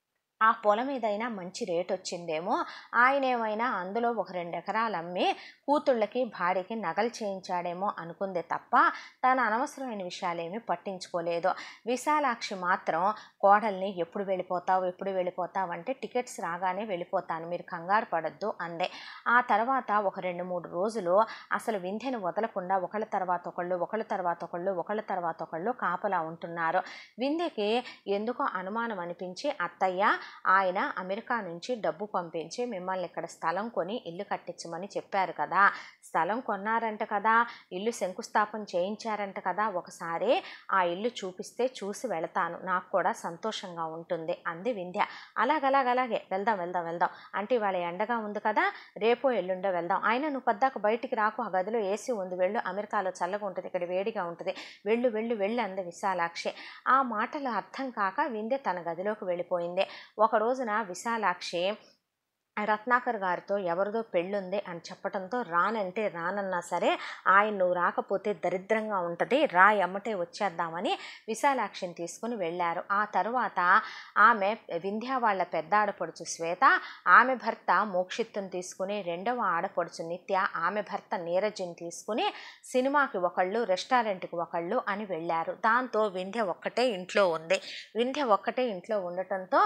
[SPEAKER 1] ఆ పొలం ఏదైనా మంచి రేట్ వచ్చిందేమో ఆయన ఏమైనా అందులో ఒక రెండు ఎకరాలు అమ్మి కూతుళ్ళకి భార్యకి నగలు చేయించాడేమో అనుకుందే తప్ప తన అనవసరమైన విషయాలేమీ పట్టించుకోలేదు విశాలాక్షి మాత్రం కోడల్ని ఎప్పుడు వెళ్ళిపోతావు ఎప్పుడు వెళ్ళిపోతావు అంటే టికెట్స్ రాగానే వెళ్ళిపోతాను మీరు కంగారు పడద్దు అందే ఆ తర్వాత ఒక రెండు మూడు రోజులు అసలు వింధ్యను వదలకుండా ఒకళ్ళ తర్వాత ఒకళ్ళు ఒకళ్ళ తర్వాత ఒకళ్ళు ఒకళ్ళ తర్వాత ఒకళ్ళు కాపలా ఉంటున్నారు వింధ్యకి ఎందుకో అనుమానం అనిపించి అత్తయ్య ఆయన అమెరికా నుంచి డబ్బు పంపించి మిమ్మల్ని ఇక్కడ స్థలం కొని ఇల్లు కట్టించమని చెప్పారు కదా స్థలం కొన్నారంట కదా ఇల్లు శంకుస్థాపన చేయించారంట కదా ఒకసారి ఆ ఇల్లు చూపిస్తే చూసి వెళతాను నాకు కూడా సంతోషంగా ఉంటుంది అంది వింధ్య అలాగలాగలాగే వెళ్దాం వెళ్దాం వెళ్దాం అంటే ఇవాళ ఎండగా ఉంది కదా రేపో ఎల్లుండో వెళ్దాం ఆయన నువ్వు పద్దాక బయటికి రాకు ఆ గదిలో ఏసీ ఉంది వెళ్ళు అమెరికాలో చల్లగా ఉంటుంది ఇక్కడ వేడిగా ఉంటుంది వెళ్ళు వెళ్ళు వెళ్ళు అంది విశాలాక్షి ఆ మాటలు అర్థం కాక వింధ్య తన గదిలోకి వెళ్ళిపోయింది ఒక రోజున విశాలాక్షి రత్నాకర్ గారితో ఎవరిదో పెళ్ళుంది అని చెప్పడంతో రానంటే రానన్నా సరే ఆయన నువ్వు రాకపోతే దరిద్రంగా ఉంటుంది రా ఎమ్మటే వచ్చేద్దామని విశాలాక్షిని తీసుకుని వెళ్ళారు ఆ తరువాత ఆమె వింధ్య వాళ్ళ పెద్ద ఆడపడుచు శ్వేత ఆమె భర్త మోక్షిత్తుని తీసుకుని రెండవ ఆడపడుచు నిత్య ఆమె భర్త నీరజ్ని తీసుకుని సినిమాకి ఒకళ్ళు రెస్టారెంట్కి ఒకళ్ళు అని వెళ్ళారు దాంతో వింధ్య ఒక్కటే ఇంట్లో ఉంది వింధ్య ఒక్కటే ఇంట్లో ఉండటంతో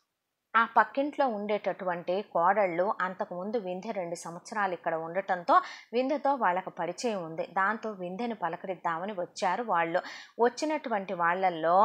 [SPEAKER 1] ఆ పక్కింట్లో ఉండేటటువంటి కోడళ్ళు అంతకుముందు వింధ్య రెండు సంవత్సరాలు ఇక్కడ ఉండటంతో వింధ్యతో వాళ్ళకు పరిచయం ఉంది దాంతో వింధ్యని పలకరిద్దామని వచ్చారు వాళ్ళు వచ్చినటువంటి వాళ్ళల్లో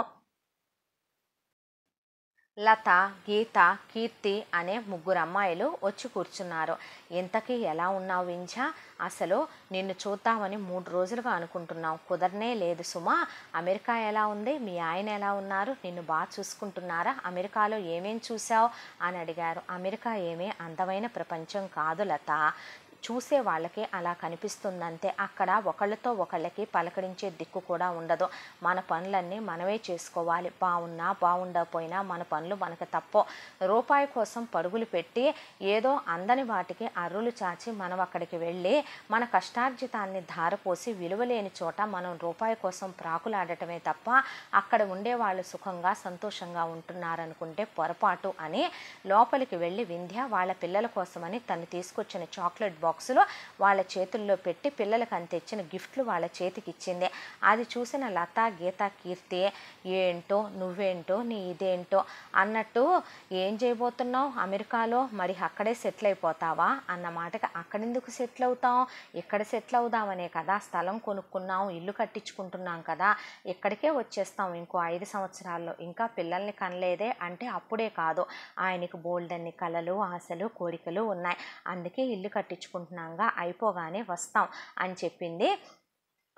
[SPEAKER 1] లత గీత కీర్తి అనే ముగ్గురు అమ్మాయిలు వచ్చి కూర్చున్నారు ఇంతకీ ఎలా ఉన్నావు వింఛ అసలు నిన్ను చూద్దామని మూడు రోజులుగా అనుకుంటున్నాం కుదరనే లేదు సుమా అమెరికా ఎలా ఉంది మీ ఆయన ఎలా ఉన్నారు నిన్ను బాగా చూసుకుంటున్నారా అమెరికాలో ఏమేం చూసావు అని అడిగారు అమెరికా ఏమీ అందమైన ప్రపంచం కాదు లత చూసే వాళ్ళకి అలా కనిపిస్తుందంతే అక్కడ ఒకళ్ళతో ఒకళ్ళకి పలకరించే దిక్కు కూడా ఉండదు మన పనులన్నీ మనమే చేసుకోవాలి బాగున్నా బాగుండకపోయినా మన పనులు మనకు తప్పో రూపాయి కోసం పరుగులు పెట్టి ఏదో అందని వాటికి అర్రులు చాచి మనం అక్కడికి వెళ్ళి మన కష్టార్జితాన్ని ధారపోసి విలువలేని చోట మనం రూపాయి కోసం ప్రాకులాడటమే తప్ప అక్కడ ఉండే వాళ్ళు సుఖంగా సంతోషంగా ఉంటున్నారనుకుంటే పొరపాటు అని లోపలికి వెళ్ళి వింధ్య వాళ్ళ పిల్లల కోసమని తను తీసుకొచ్చిన చాక్లెట్ బాక్సులో వాళ్ళ చేతుల్లో పెట్టి పిల్లలకు అని తెచ్చిన గిఫ్ట్లు వాళ్ళ చేతికి ఇచ్చింది అది చూసిన లత గీత కీర్తి ఏంటో నువ్వేంటో నీ ఇదేంటో అన్నట్టు ఏం చేయబోతున్నావు అమెరికాలో మరి అక్కడే సెటిల్ అయిపోతావా అన్న మాటకి అక్కడెందుకు సెటిల్ అవుతాం ఇక్కడ సెటిల్ అవుదామనే కదా స్థలం కొనుక్కున్నాం ఇల్లు కట్టించుకుంటున్నాం కదా ఇక్కడికే వచ్చేస్తాం ఇంకో ఐదు సంవత్సరాల్లో ఇంకా పిల్లల్ని కనలేదే అంటే అప్పుడే కాదు ఆయనకు బోల్డన్ని కలలు ఆశలు కోరికలు ఉన్నాయి అందుకే ఇల్లు కట్టించుకుంటున్నాగా అయిపోగానే వస్తాం అని చెప్పింది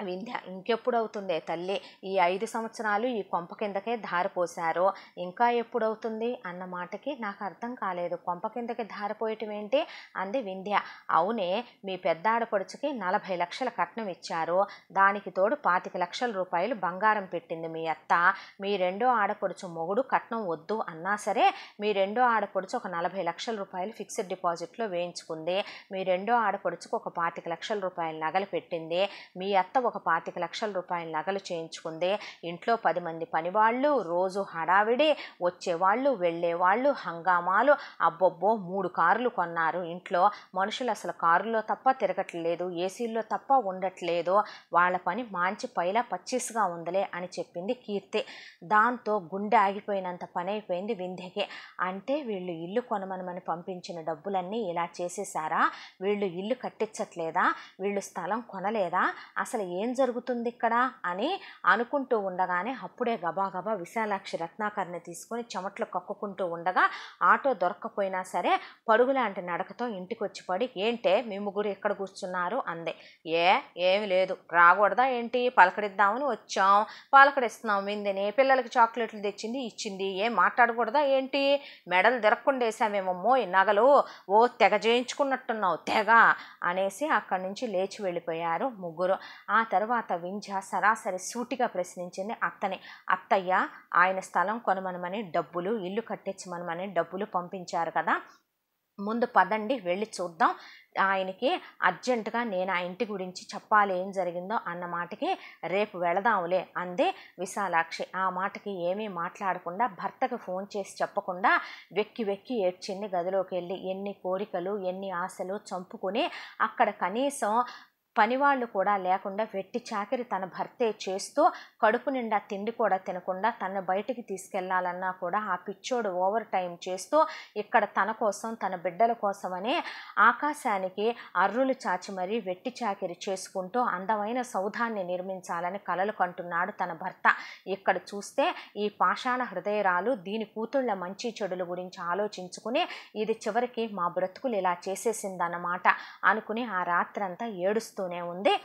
[SPEAKER 1] వింధ్య ఇంకెప్పుడు అవుతుందే తల్లి ఈ ఐదు సంవత్సరాలు ఈ కొంప కిందకే ధారపోశారు ఇంకా ఎప్పుడవుతుంది అన్న మాటకి నాకు అర్థం కాలేదు కొంప కిందకి ధారపోయటం ఏంటి అంది వింధ్య అవునే మీ పెద్ద ఆడపడుచుకి నలభై లక్షల కట్నం ఇచ్చారు దానికి తోడు పాతిక లక్షల రూపాయలు బంగారం పెట్టింది మీ అత్త మీ రెండో ఆడపడుచు మొగుడు కట్నం వద్దు అన్నా సరే మీ రెండో ఆడపడుచు ఒక నలభై లక్షల రూపాయలు ఫిక్స్డ్ డిపాజిట్లో వేయించుకుంది మీ రెండో ఆడపడుచుకు ఒక పాతిక లక్షల రూపాయలు నగలు పెట్టింది మీ అత్త ఒక పాతిక లక్షల రూపాయల నగలు చేయించుకుంది ఇంట్లో పది మంది పనివాళ్ళు రోజు హడావిడి వచ్చేవాళ్ళు వెళ్ళేవాళ్ళు హంగామాలు అబ్బొబ్బో మూడు కార్లు కొన్నారు ఇంట్లో మనుషులు అసలు కారులో తప్ప తిరగట్లేదు ఏసీల్లో తప్ప ఉండట్లేదు వాళ్ళ పని మాంచి పైలా పచ్చిస్గా ఉందిలే అని చెప్పింది కీర్తి దాంతో గుండె ఆగిపోయినంత పని అయిపోయింది వింధ్యకి అంటే వీళ్ళు ఇల్లు కొనమనమని పంపించిన డబ్బులన్నీ ఇలా చేసేసారా వీళ్ళు ఇల్లు కట్టించట్లేదా వీళ్ళు స్థలం కొనలేదా అసలు ఏం జరుగుతుంది ఇక్కడ అని అనుకుంటూ ఉండగానే అప్పుడే గబాగబా విశాలాక్షి రత్నాకర్ని తీసుకొని చెమట్లు కక్కుకుంటూ ఉండగా ఆటో దొరక్కపోయినా సరే పరుగులాంటి నడకతో ఇంటికి వచ్చి పడి ఏంటే మీ ముగ్గురు ఎక్కడ కూర్చున్నారు అంది ఏ ఏమి లేదు రాకూడదా ఏంటి పలకరిద్దామని వచ్చాం పలకరిస్తున్నాం విందని పిల్లలకి చాక్లెట్లు తెచ్చింది ఇచ్చింది ఏం మాట్లాడకూడదా ఏంటి మెడలు దొరకకుండా వేసామేమమ్మో ఈ నగలు ఓ తెగ చేయించుకున్నట్టున్నావు తెగ అనేసి అక్కడి నుంచి లేచి వెళ్ళిపోయారు ముగ్గురు ఆ తర్వాత వింజ సరాసరి సూటిగా ప్రశ్నించింది అత్తని అత్తయ్య ఆయన స్థలం కొనమనమని డబ్బులు ఇల్లు కట్టించమనమని డబ్బులు పంపించారు కదా ముందు పదండి వెళ్ళి చూద్దాం ఆయనకి అర్జెంటుగా నేను ఆ ఇంటి గురించి చెప్పాలి ఏం జరిగిందో అన్న మాటకి రేపు వెళదాంలే అందే విశాలాక్షి ఆ మాటకి ఏమీ మాట్లాడకుండా భర్తకు ఫోన్ చేసి చెప్పకుండా వెక్కి వెక్కి ఏడ్చింది గదిలోకి వెళ్ళి ఎన్ని కోరికలు ఎన్ని ఆశలు చంపుకుని అక్కడ కనీసం పనివాళ్ళు కూడా లేకుండా వెట్టి చాకిరి తన భర్తే చేస్తూ కడుపు నిండా తిండి కూడా తినకుండా తన బయటికి తీసుకెళ్లాలన్నా కూడా ఆ పిచ్చోడు ఓవర్ టైం చేస్తూ ఇక్కడ తన కోసం తన బిడ్డల కోసమనే ఆకాశానికి అర్రులు చాచి మరీ వెట్టి చాకిరి చేసుకుంటూ అందమైన సౌధాన్ని నిర్మించాలని కలలు కంటున్నాడు తన భర్త ఇక్కడ చూస్తే ఈ పాషాణ హృదయరాలు దీని కూతుళ్ళ మంచి చెడుల గురించి ఆలోచించుకుని ఇది చివరికి మా బ్రతుకులు ఇలా చేసేసిందన్నమాట అనుకుని ఆ రాత్రంతా ఏడుస్తూనే ఉంది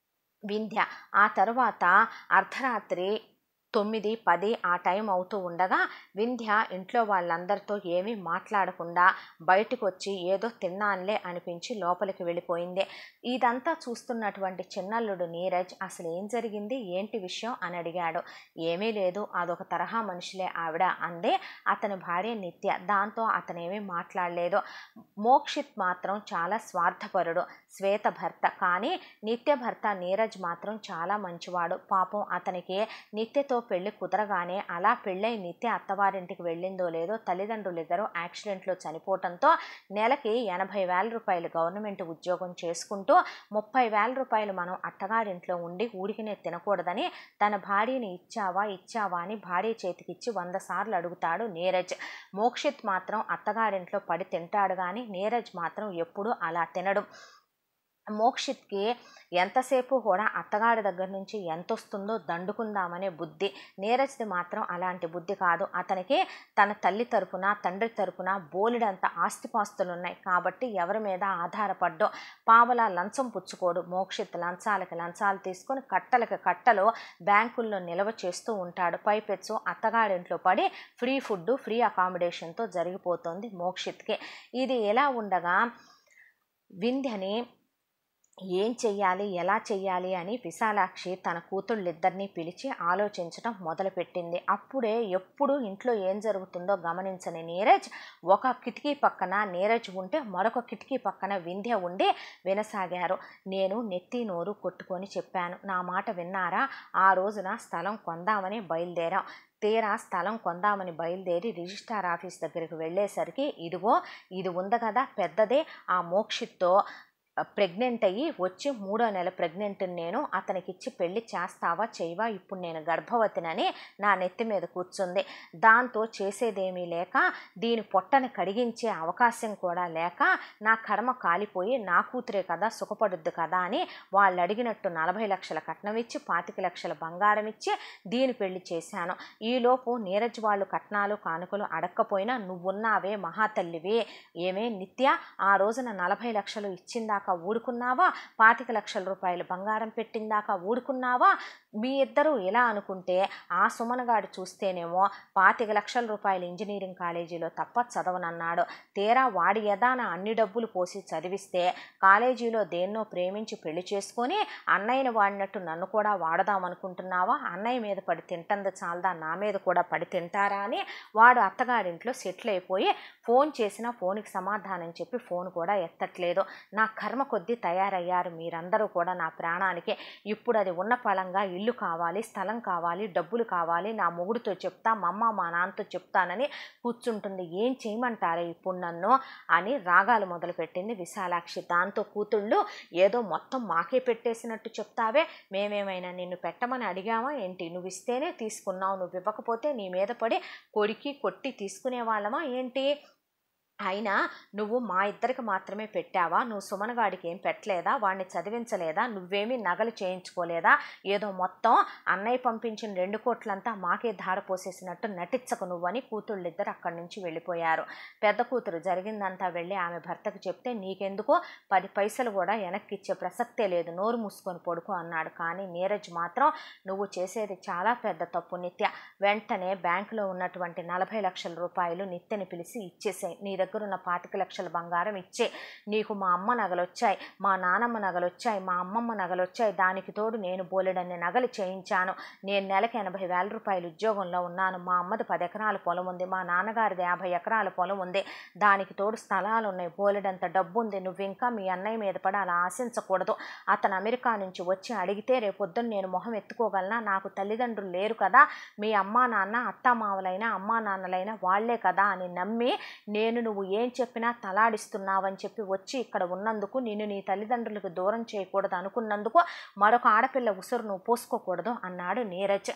[SPEAKER 1] వింధ్య ఆ తర్వాత అర్ధరాత్రి తొమ్మిది పది ఆ టైం అవుతూ ఉండగా వింధ్య ఇంట్లో వాళ్ళందరితో ఏమీ మాట్లాడకుండా బయటకు వచ్చి ఏదో తిన్నానులే అనిపించి లోపలికి వెళ్ళిపోయింది ఇదంతా చూస్తున్నటువంటి చిన్నల్లుడు నీరజ్ అసలు ఏం జరిగింది ఏంటి విషయం అని అడిగాడు ఏమీ లేదు అదొక తరహా మనుషులే ఆవిడ అందే అతని భార్య నిత్య దాంతో అతనేమీ మాట్లాడలేదు మోక్షిత్ మాత్రం చాలా స్వార్థపరుడు శ్వేత భర్త కానీ నిత్య భర్త నీరజ్ మాత్రం చాలా మంచివాడు పాపం అతనికి నిత్యతో పెళ్లి కుదరగానే అలా పెళ్ళై నిత్య అత్తవారింటికి వెళ్ళిందో లేదో తల్లిదండ్రులు ఇద్దరు యాక్సిడెంట్లో చనిపోవటంతో నెలకి ఎనభై వేల రూపాయలు గవర్నమెంట్ ఉద్యోగం చేసుకుంటూ ముప్పై వేల రూపాయలు మనం అత్తగారింట్లో ఉండి ఊరికినే తినకూడదని తన భార్యని ఇచ్చావా ఇచ్చావా అని భార్య చేతికిచ్చి వంద సార్లు అడుగుతాడు నీరజ్ మోక్షిత్ మాత్రం అత్తగారింట్లో పడి తింటాడు కానీ నీరజ్ మాత్రం ఎప్పుడూ అలా తినడు మోక్షిత్కి ఎంతసేపు కూడా అత్తగారి దగ్గర నుంచి ఎంత వస్తుందో దండుకుందామనే బుద్ధి నీరజ్ది మాత్రం అలాంటి బుద్ధి కాదు అతనికి తన తల్లి తరపున తండ్రి తరపున బోలెడంత ఆస్తిపాస్తులు ఉన్నాయి కాబట్టి ఎవరి మీద ఆధారపడ్డో పావలా లంచం పుచ్చుకోడు మోక్షిత్ లంచాలకి లంచాలు తీసుకొని కట్టలకి కట్టలు బ్యాంకుల్లో నిల్వ చేస్తూ ఉంటాడు పైపెచ్చు అత్తగారింట్లో పడి ఫ్రీ ఫుడ్ ఫ్రీ అకామిడేషన్తో జరిగిపోతుంది మోక్షిత్కి ఇది ఎలా ఉండగా వింధ్యని ఏం చెయ్యాలి ఎలా చెయ్యాలి అని విశాలాక్షి తన కూతుళ్ళిద్దరినీ పిలిచి ఆలోచించడం మొదలుపెట్టింది అప్పుడే ఎప్పుడు ఇంట్లో ఏం జరుగుతుందో గమనించని నీరజ్ ఒక కిటికీ పక్కన నీరజ్ ఉంటే మరొక కిటికీ పక్కన వింధ్య ఉండి వినసాగారు నేను నెత్తి నోరు కొట్టుకొని చెప్పాను నా మాట విన్నారా ఆ రోజున స్థలం కొందామని బయలుదేరాం తీరా స్థలం కొందామని బయలుదేరి రిజిస్టార్ ఆఫీస్ దగ్గరికి వెళ్ళేసరికి ఇదిగో ఇది ఉంది కదా పెద్దదే ఆ మోక్షిత్తో ప్రెగ్నెంట్ అయ్యి వచ్చి మూడో నెల ప్రెగ్నెంట్ నేను అతనికిచ్చి పెళ్లి చేస్తావా చేయవా ఇప్పుడు నేను గర్భవతినని నా నెత్తి మీద కూర్చుంది దాంతో చేసేదేమీ లేక దీని పొట్టని కడిగించే అవకాశం కూడా లేక నా కర్మ కాలిపోయి నా కూతురే కదా సుఖపడుద్ది కదా అని వాళ్ళు అడిగినట్టు నలభై లక్షల కట్నం ఇచ్చి పాతిక లక్షల బంగారం ఇచ్చి దీని పెళ్లి చేశాను ఈలోపు నీరజ్ వాళ్ళు కట్నాలు కానుకలు అడక్కపోయినా నువ్వున్నావే మహాతల్లివి ఏమే నిత్య ఆ రోజున నలభై లక్షలు ఇచ్చిందాక దాకా ఊడుకున్నావా పాతిక లక్షల రూపాయలు బంగారం పెట్టిన దాకా ఊడుకున్నావా మీ ఇద్దరు ఇలా అనుకుంటే ఆ సుమనగాడు చూస్తేనేమో పాతిక లక్షల రూపాయలు ఇంజనీరింగ్ కాలేజీలో తప్ప చదవనన్నాడు తీరా వాడి యదాన అన్ని డబ్బులు పోసి చదివిస్తే కాలేజీలో దేన్నో ప్రేమించి పెళ్లి చేసుకొని అన్నయ్యని వాడినట్టు నన్ను కూడా వాడదామనుకుంటున్నావా అన్నయ్య మీద పడి తింటంది చాలదా నా మీద కూడా పడి తింటారా అని వాడు అత్తగారింట్లో సెటిల్ అయిపోయి ఫోన్ చేసినా ఫోన్కి సమాధానం చెప్పి ఫోన్ కూడా ఎత్తట్లేదు నా కర్మ కొద్దీ తయారయ్యారు మీరందరూ కూడా నా ప్రాణానికి ఇప్పుడు అది ఉన్న ఫలంగా ఇల్లు కావాలి స్థలం కావాలి డబ్బులు కావాలి నా మొగుడితో చెప్తా మా అమ్మ మా నాన్నతో చెప్తానని కూర్చుంటుంది ఏం చేయమంటారే ఇప్పుడు నన్ను అని రాగాలు మొదలుపెట్టింది విశాలాక్షి దాంతో కూతుళ్ళు ఏదో మొత్తం మాకే పెట్టేసినట్టు చెప్తావే మేమేమైనా నిన్ను పెట్టమని అడిగామా ఏంటి నువ్వు ఇస్తేనే తీసుకున్నావు నువ్వు ఇవ్వకపోతే నీ మీద పడి కొడికి కొట్టి తీసుకునే వాళ్ళమా ఏంటి అయినా నువ్వు మా ఇద్దరికి మాత్రమే పెట్టావా నువ్వు సుమనగాడికి ఏం పెట్టలేదా వాడిని చదివించలేదా నువ్వేమీ నగలు చేయించుకోలేదా ఏదో మొత్తం అన్నయ్య పంపించిన రెండు కోట్లంతా మాకే ధారపోసేసినట్టు నటించకు నువ్వని కూతుళ్ళిద్దరు అక్కడి నుంచి వెళ్ళిపోయారు పెద్ద కూతురు జరిగిందంతా వెళ్ళి ఆమె భర్తకు చెప్తే నీకెందుకో పది పైసలు కూడా వెనక్కి ఇచ్చే ప్రసక్తే లేదు నోరు మూసుకొని పడుకో అన్నాడు కానీ నీరజ్ మాత్రం నువ్వు చేసేది చాలా పెద్ద తప్పు నిత్య వెంటనే బ్యాంకులో ఉన్నటువంటి నలభై లక్షల రూపాయలు నిత్యని పిలిచి ఇచ్చేసాయి నీ దగ్గర ఉన్న పాతిక లక్షల బంగారం ఇచ్చే నీకు మా అమ్మ నగలు వచ్చాయి మా నానమ్మ నగలు వచ్చాయి మా అమ్మమ్మ నగలు వచ్చాయి దానికి తోడు నేను బోలెడన్ని నగలు చేయించాను నేను నెలకి ఎనభై వేల రూపాయలు ఉద్యోగంలో ఉన్నాను మా అమ్మది పది ఎకరాల పొలం ఉంది మా నాన్నగారిది యాభై ఎకరాల పొలం ఉంది దానికి తోడు స్థలాలు ఉన్నాయి బోలెడంత డబ్బు ఉంది నువ్వు ఇంకా మీ అన్నయ్య మీద పడి అలా ఆశించకూడదు అతను అమెరికా నుంచి వచ్చి అడిగితే రేపొద్దున నేను మొహం ఎత్తుకోగలనా నాకు తల్లిదండ్రులు లేరు కదా మీ అమ్మా నాన్న అత్తామావలైనా అమ్మా నాన్నలైనా వాళ్లే కదా అని నమ్మి నేను నువ్వు ఏం చెప్పినా తలాడిస్తున్నావని చెప్పి వచ్చి ఇక్కడ ఉన్నందుకు నిన్ను నీ తల్లిదండ్రులకు దూరం చేయకూడదు అనుకున్నందుకు మరొక ఆడపిల్ల ఉసురు నువ్వు పోసుకోకూడదు అన్నాడు నీరజ్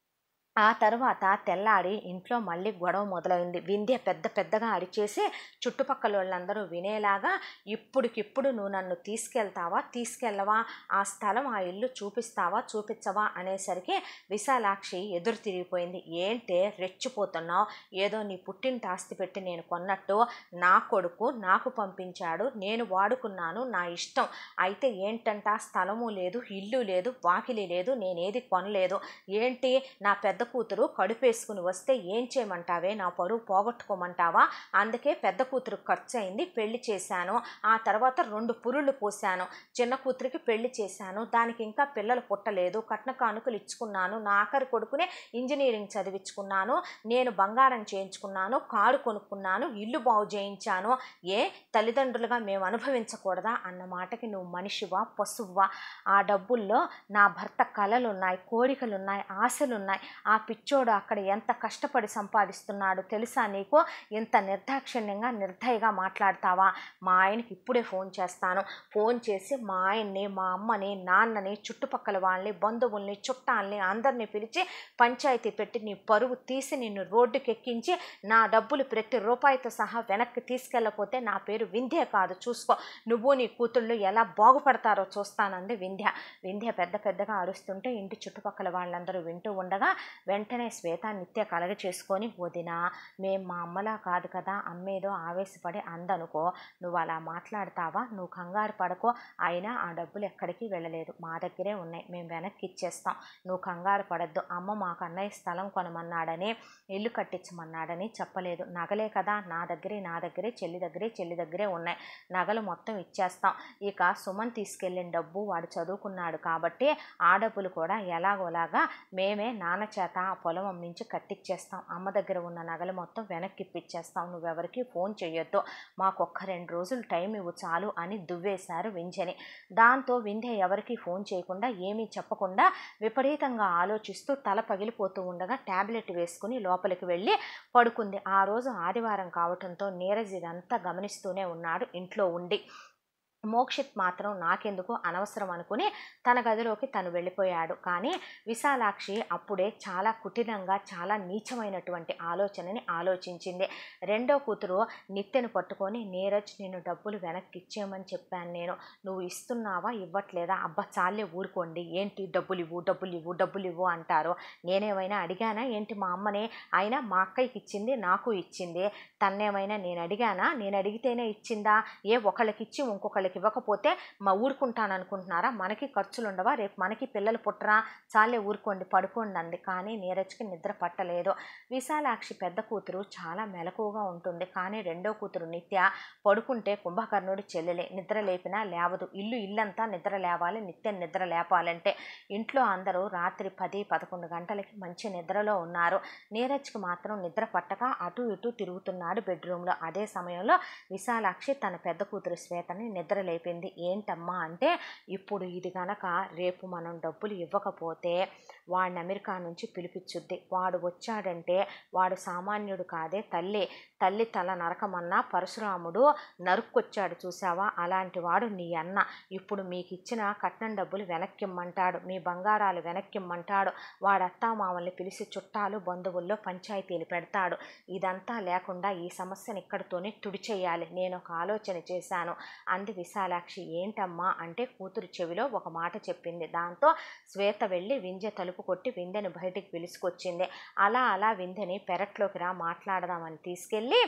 [SPEAKER 1] ఆ తర్వాత తెల్లారి ఇంట్లో మళ్ళీ గొడవ మొదలైంది వింధ్య పెద్ద పెద్దగా అరిచేసి చుట్టుపక్కల వాళ్ళందరూ వినేలాగా ఇప్పుడికిప్పుడు నువ్వు నన్ను తీసుకెళ్తావా తీసుకెళ్ళవా ఆ స్థలం ఆ ఇల్లు చూపిస్తావా చూపించవా అనేసరికి విశాలాక్షి ఎదురు తిరిగిపోయింది ఏంటే రెచ్చిపోతున్నావు ఏదో నీ పుట్టింటి ఆస్తి పెట్టి నేను కొన్నట్టు నా కొడుకు నాకు పంపించాడు నేను వాడుకున్నాను నా ఇష్టం అయితే ఏంటంట స్థలము లేదు ఇల్లు లేదు వాకిలి లేదు నేనేది కొనలేదు ఏంటి నా పెద్ద కూతురు కడుపేసుకుని వస్తే ఏం చేయమంటావే నా పరువు పోగొట్టుకోమంటావా అందుకే పెద్ద కూతురు ఖర్చు అయింది పెళ్లి చేశాను ఆ తర్వాత రెండు పురుళ్ళు పోసాను చిన్న కూతురికి పెళ్లి చేశాను దానికి ఇంకా పిల్లలు పుట్టలేదు కట్న కానుకలు ఇచ్చుకున్నాను నా ఆఖరి కొడుకునే ఇంజనీరింగ్ చదివించుకున్నాను నేను బంగారం చేయించుకున్నాను కారు కొనుక్కున్నాను ఇల్లు బాగు చేయించాను ఏ తల్లిదండ్రులుగా మేము అనుభవించకూడదా అన్న మాటకి నువ్వు మనిషివా పశువువా ఆ డబ్బుల్లో నా భర్త కలలున్నాయి కోరికలున్నాయి ఆశలున్నాయి ఆ పిచ్చోడు అక్కడ ఎంత కష్టపడి సంపాదిస్తున్నాడు తెలుసా నీకు ఇంత నిర్దాక్షిణ్యంగా నిర్దయగా మాట్లాడతావా మా ఆయనకి ఇప్పుడే ఫోన్ చేస్తాను ఫోన్ చేసి మా ఆయన్ని మా అమ్మని నాన్నని చుట్టుపక్కల వాళ్ళని బంధువుల్ని చుట్టాలని అందరినీ పిలిచి పంచాయతీ పెట్టి నీ పరువు తీసి నిన్ను రోడ్డుకి ఎక్కించి నా డబ్బులు ప్రతి రూపాయితో సహా వెనక్కి తీసుకెళ్ళకపోతే నా పేరు వింధ్య కాదు చూసుకో నువ్వు నీ కూతుళ్ళు ఎలా బాగుపడతారో చూస్తానంది వింధ్య వింధ్య పెద్ద పెద్దగా అరుస్తుంటే ఇంటి చుట్టుపక్కల వాళ్ళందరూ వింటూ ఉండగా వెంటనే శ్వేత నిత్య కలగ చేసుకొని వదినా మేం మా అమ్మలా కాదు కదా అమ్మేదో ఆవేశపడి అందనుకో నువ్వు అలా మాట్లాడతావా నువ్వు కంగారు పడకో అయినా ఆ డబ్బులు ఎక్కడికి వెళ్ళలేదు మా దగ్గరే ఉన్నాయి మేము వెనక్కి ఇచ్చేస్తాం నువ్వు కంగారు పడద్దు అమ్మ మాకు అన్నయ్య స్థలం కొనమన్నాడని ఇల్లు కట్టించమన్నాడని చెప్పలేదు నగలే కదా నా దగ్గరే నా దగ్గరే చెల్లి దగ్గరే చెల్లి దగ్గరే ఉన్నాయి నగలు మొత్తం ఇచ్చేస్తాం ఇక సుమన్ తీసుకెళ్ళిన డబ్బు వాడు చదువుకున్నాడు కాబట్టి ఆ డబ్బులు కూడా ఎలాగోలాగా మేమే నాన్న చేత ఆ పొలం అమ్మించి కట్టిచ్చేస్తాం అమ్మ దగ్గర ఉన్న నగలు మొత్తం వెనక్కి ఇప్పించేస్తాం నువ్వెవరికి ఫోన్ చేయొద్దు మాకు ఒక్క రెండు రోజులు టైం ఇవ్వు చాలు అని దువ్వేశారు వింధ్యని దాంతో వింధ్య ఎవరికి ఫోన్ చేయకుండా ఏమీ చెప్పకుండా విపరీతంగా ఆలోచిస్తూ తల పగిలిపోతూ ఉండగా ట్యాబ్లెట్ వేసుకుని లోపలికి వెళ్ళి పడుకుంది ఆ రోజు ఆదివారం కావటంతో నీరజ్ ఇదంతా గమనిస్తూనే ఉన్నాడు ఇంట్లో ఉండి మోక్షిత్ మాత్రం నాకెందుకు అనవసరం అనుకుని తన గదిలోకి తను వెళ్ళిపోయాడు కానీ విశాలాక్షి అప్పుడే చాలా కుటిలంగా చాలా నీచమైనటువంటి ఆలోచనని ఆలోచించింది రెండో కూతురు నిత్యను పట్టుకొని నీరజ్ నేను డబ్బులు వెనక్కి ఇచ్చేయమని చెప్పాను నేను నువ్వు ఇస్తున్నావా ఇవ్వట్లేదా అబ్బా చాలే ఊరుకోండి ఏంటి డబ్బులు ఇవ్వు డబ్బులు ఇవ్వు డబ్బులు ఇవ్వు అంటారు నేనేమైనా అడిగానా ఏంటి మా అమ్మని అయినా మా అక్కయ్యకి ఇచ్చింది నాకు ఇచ్చింది తన్నేమైనా నేను అడిగానా నేను అడిగితేనే ఇచ్చిందా ఏ ఒకళ్ళకి ఇచ్చి ఇంకొకళ్ళకి వాళ్ళకి ఇవ్వకపోతే మా ఊరుకుంటాను అనుకుంటున్నారా మనకి ఖర్చులు ఉండవా రేపు మనకి పిల్లలు పుట్టరా చాలే ఊరుకోండి పడుకోండి అంది కానీ నీరజ్కి నిద్ర పట్టలేదు విశాలాక్షి పెద్ద కూతురు చాలా మెలకువగా ఉంటుంది కానీ రెండో కూతురు నిత్య పడుకుంటే కుంభకర్ణుడి చెల్లెలే నిద్ర లేపినా లేవదు ఇల్లు ఇల్లంతా నిద్ర లేవాలి నిత్యం నిద్ర లేపాలంటే ఇంట్లో అందరూ రాత్రి పది పదకొండు గంటలకి మంచి నిద్రలో ఉన్నారు నీరజ్కి మాత్రం నిద్ర పట్టక అటు ఇటు తిరుగుతున్నాడు బెడ్రూమ్లో అదే సమయంలో విశాలాక్షి తన పెద్ద కూతురు శ్వేతని నిద్ర లేపింది ఏంటమ్మా అంటే ఇప్పుడు ఇది గనక రేపు మనం డబ్బులు ఇవ్వకపోతే వాడిని అమెరికా నుంచి పిలిపించుద్ది వాడు వచ్చాడంటే వాడు సామాన్యుడు కాదే తల్లి తల్లి తల నరకమన్నా పరశురాముడు నరుక్కొచ్చాడు చూసావా అలాంటి వాడు నీ అన్న ఇప్పుడు మీకు ఇచ్చిన కట్నం డబ్బులు వెనక్కిమ్మంటాడు మీ బంగారాలు వెనక్కిమ్మంటాడు వాడు అత్తామామల్ని పిలిచి చుట్టాలు బంధువుల్లో పంచాయతీలు పెడతాడు ఇదంతా లేకుండా ఈ సమస్యను ఇక్కడితోనే తుడిచేయాలి నేను ఒక ఆలోచన చేశాను అంది విశాలాక్షి ఏంటమ్మా అంటే కూతురు చెవిలో ఒక మాట చెప్పింది దాంతో శ్వేత వెళ్ళి వింధ్య తలుపు కొట్టి వింధ్యను బయటికి పిలుచుకొచ్చింది అలా అలా వింధ్యని పెరట్లోకి రా మాట్లాడదామని తీసుకెళ్ళి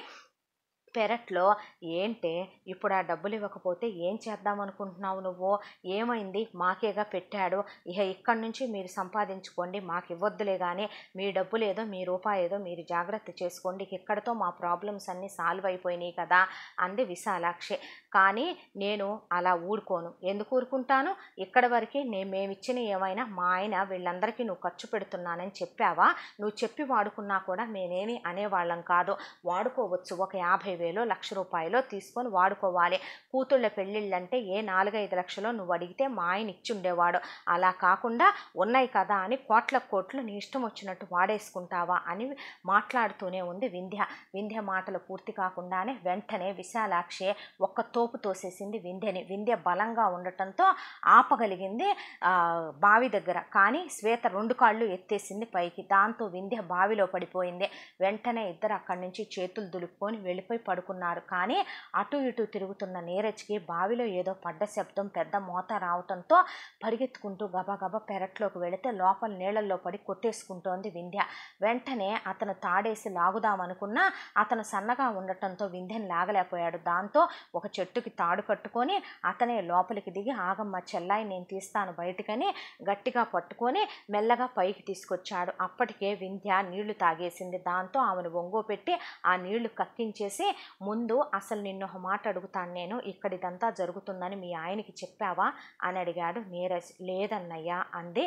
[SPEAKER 1] పెరట్లో ఏంటే ఇప్పుడు ఆ డబ్బులు ఇవ్వకపోతే ఏం చేద్దాం అనుకుంటున్నావు నువ్వు ఏమైంది మాకేగా పెట్టాడు ఇక ఇక్కడి నుంచి మీరు సంపాదించుకోండి మాకు ఇవ్వద్దులే కానీ మీ డబ్బులు ఏదో మీ రూపాయి ఏదో మీరు జాగ్రత్త చేసుకోండి ఇక ఇక్కడతో మా ప్రాబ్లమ్స్ అన్నీ సాల్వ్ అయిపోయినాయి కదా అంది విశాలాక్షి కానీ నేను అలా ఊరుకోను ఎందుకు ఊరుకుంటాను ఇక్కడ వరకు నేను మేమిచ్చిన ఏమైనా మా ఆయన వీళ్ళందరికీ నువ్వు ఖర్చు పెడుతున్నానని చెప్పావా నువ్వు చెప్పి వాడుకున్నా కూడా మేమేమి అనేవాళ్ళం కాదు వాడుకోవచ్చు ఒక యాభై వేలో లక్ష రూపాయలో తీసుకొని వాడుకోవాలి కూతుళ్ళ పెళ్ళిళ్ళంటే ఏ నాలుగైదు లక్షలో నువ్వు అడిగితే మా ఆయన ఇచ్చి ఉండేవాడు అలా కాకుండా ఉన్నాయి కదా అని కోట్ల కోట్లు నీ ఇష్టం వచ్చినట్టు వాడేసుకుంటావా అని మాట్లాడుతూనే ఉంది వింధ్య వింధ్య మాటలు పూర్తి కాకుండానే వెంటనే విశాలాక్షి ఒక్క తోపు తోసేసింది వింధ్యని వింధ్య బలంగా ఉండటంతో ఆపగలిగింది ఆ, బావి దగ్గర కానీ శ్వేత రెండు కాళ్ళు ఎత్తేసింది పైకి దాంతో వింధ్య బావిలో పడిపోయింది వెంటనే ఇద్దరు అక్కడి నుంచి చేతులు దులుపుకొని వెళ్ళిపోయి పడుకున్నారు కానీ అటు ఇటు తిరుగుతున్న నీరజ్కి బావిలో ఏదో పడ్డ శబ్దం పెద్ద మోత రావటంతో పరిగెత్తుకుంటూ గబగబా పెరట్లోకి వెళితే లోపల నీళ్ళల్లో పడి కొట్టేసుకుంటోంది వింధ్య వెంటనే అతను తాడేసి లాగుదామనుకున్నా అతను సన్నగా ఉండటంతో వింధ్యని లాగలేకపోయాడు దాంతో ఒక చెట్టుకి తాడు కట్టుకొని అతనే లోపలికి దిగి ఆగమ్మ చెల్లాయి నేను తీస్తాను బయటికని గట్టిగా పట్టుకొని మెల్లగా పైకి తీసుకొచ్చాడు అప్పటికే వింధ్య నీళ్లు తాగేసింది దాంతో ఆమెను ఒంగో పెట్టి ఆ నీళ్లు కక్కించేసి ముందు అసలు నిన్ను ఒక మాట అడుగుతాను నేను ఇక్కడ ఇదంతా జరుగుతుందని మీ ఆయనకి చెప్పావా అని అడిగాడు నీరజ్ లేదన్నయ్యా అంది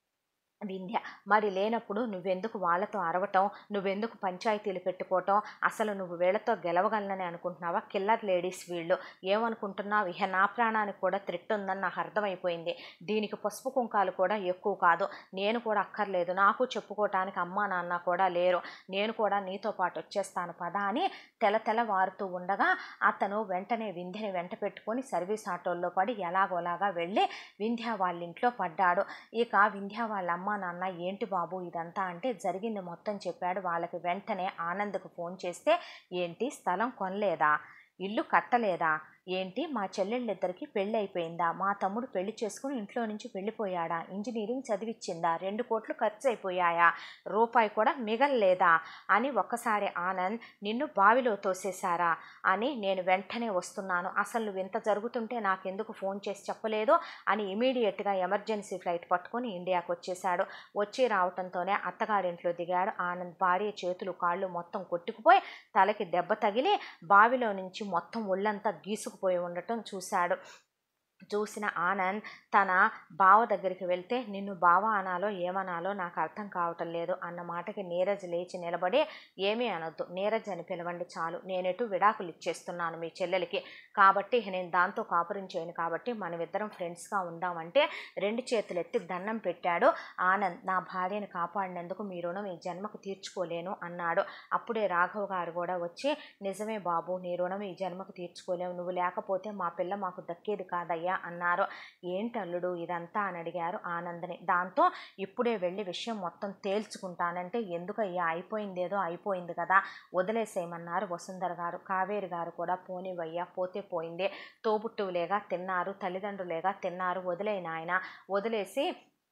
[SPEAKER 1] వింధ్య మరి లేనప్పుడు నువ్వెందుకు వాళ్ళతో అరవటం నువ్వెందుకు పంచాయతీలు పెట్టుకోవటం అసలు నువ్వు వీళ్ళతో గెలవగలనని అనుకుంటున్నావా కిల్లర్ లేడీస్ వీళ్ళు ఏమనుకుంటున్నావు ఇహ నా ప్రాణానికి కూడా త్రెట్ ఉందని నాకు అర్థమైపోయింది దీనికి పసుపు కుంకాలు కూడా ఎక్కువ కాదు నేను కూడా అక్కర్లేదు నాకు చెప్పుకోవటానికి అమ్మా నాన్న కూడా లేరు నేను కూడా నీతో పాటు వచ్చేస్తాను పదా అని తెల తెల వారుతూ ఉండగా అతను వెంటనే వింధ్యని వెంట పెట్టుకొని సర్వీస్ ఆటోల్లో పడి ఎలాగోలాగా వెళ్ళి వింధ్య వాళ్ళ ఇంట్లో పడ్డాడు ఇక వింధ్య వాళ్ళ అమ్మ నాన్న ఏంటి బాబు ఇదంతా అంటే జరిగింది మొత్తం చెప్పాడు వాళ్ళకి వెంటనే ఆనంద్కు ఫోన్ చేస్తే ఏంటి స్థలం కొనలేదా ఇల్లు కట్టలేదా ఏంటి మా చెల్లెళ్ళిద్దరికి పెళ్ళి అయిపోయిందా మా తమ్ముడు పెళ్లి చేసుకుని ఇంట్లో నుంచి వెళ్ళిపోయాడా ఇంజనీరింగ్ చదివిచ్చిందా రెండు కోట్లు ఖర్చు అయిపోయాయా రూపాయి కూడా మిగల్లేదా అని ఒక్కసారి ఆనంద్ నిన్ను బావిలో తోసేశారా అని నేను వెంటనే వస్తున్నాను అసలు నువ్వు ఇంత జరుగుతుంటే నాకెందుకు ఫోన్ చేసి చెప్పలేదు అని ఇమీడియట్గా ఎమర్జెన్సీ ఫ్లైట్ పట్టుకొని ఇండియాకు వచ్చేసాడు వచ్చి రావటంతోనే అత్తగారింట్లో దిగాడు ఆనంద్ భార్య చేతులు కాళ్ళు మొత్తం కొట్టుకుపోయి తలకి దెబ్బ తగిలి బావిలో నుంచి మొత్తం ఒళ్ళంతా గీసుకుపోయి ఉండటం చూశాడు చూసిన ఆనంద్ తన బావ దగ్గరికి వెళ్తే నిన్ను బావ అనాలో ఏమనాలో నాకు అర్థం కావటం లేదు అన్న మాటకి నీరజ్ లేచి నిలబడి ఏమీ అనొద్దు నీరజ్ అని పిలవండి చాలు నేనెటు విడాకులు ఇచ్చేస్తున్నాను మీ చెల్లెలకి కాబట్టి ఇక నేను దాంతో కాపురం చేయను కాబట్టి మనమిద్దరం ఫ్రెండ్స్గా ఉందామంటే రెండు చేతులు ఎత్తి దండం పెట్టాడు ఆనంద్ నా భార్యను కాపాడినందుకు మీ రుణం ఈ జన్మకు తీర్చుకోలేను అన్నాడు అప్పుడే రాఘవ్ గారు కూడా వచ్చి నిజమే బాబు నీ రుణం ఈ జన్మకు తీర్చుకోలేవు నువ్వు లేకపోతే మా పిల్ల మాకు దక్కేది కాదయ్యా అన్నారు ఏంటి అల్లుడు ఇదంతా అని అడిగారు ఆనందని దాంతో ఇప్పుడే వెళ్ళి విషయం మొత్తం తేల్చుకుంటానంటే ఎందుకయ్యా అయిపోయిందేదో అయిపోయింది కదా వదిలేసేయమన్నారు వసుంధర గారు కావేరి గారు కూడా పోనివయ్యా పోతే పోయిందే తోబుట్టువులేగా తిన్నారు తల్లిదండ్రులేగా తిన్నారు వదిలేయన ఆయన వదిలేసి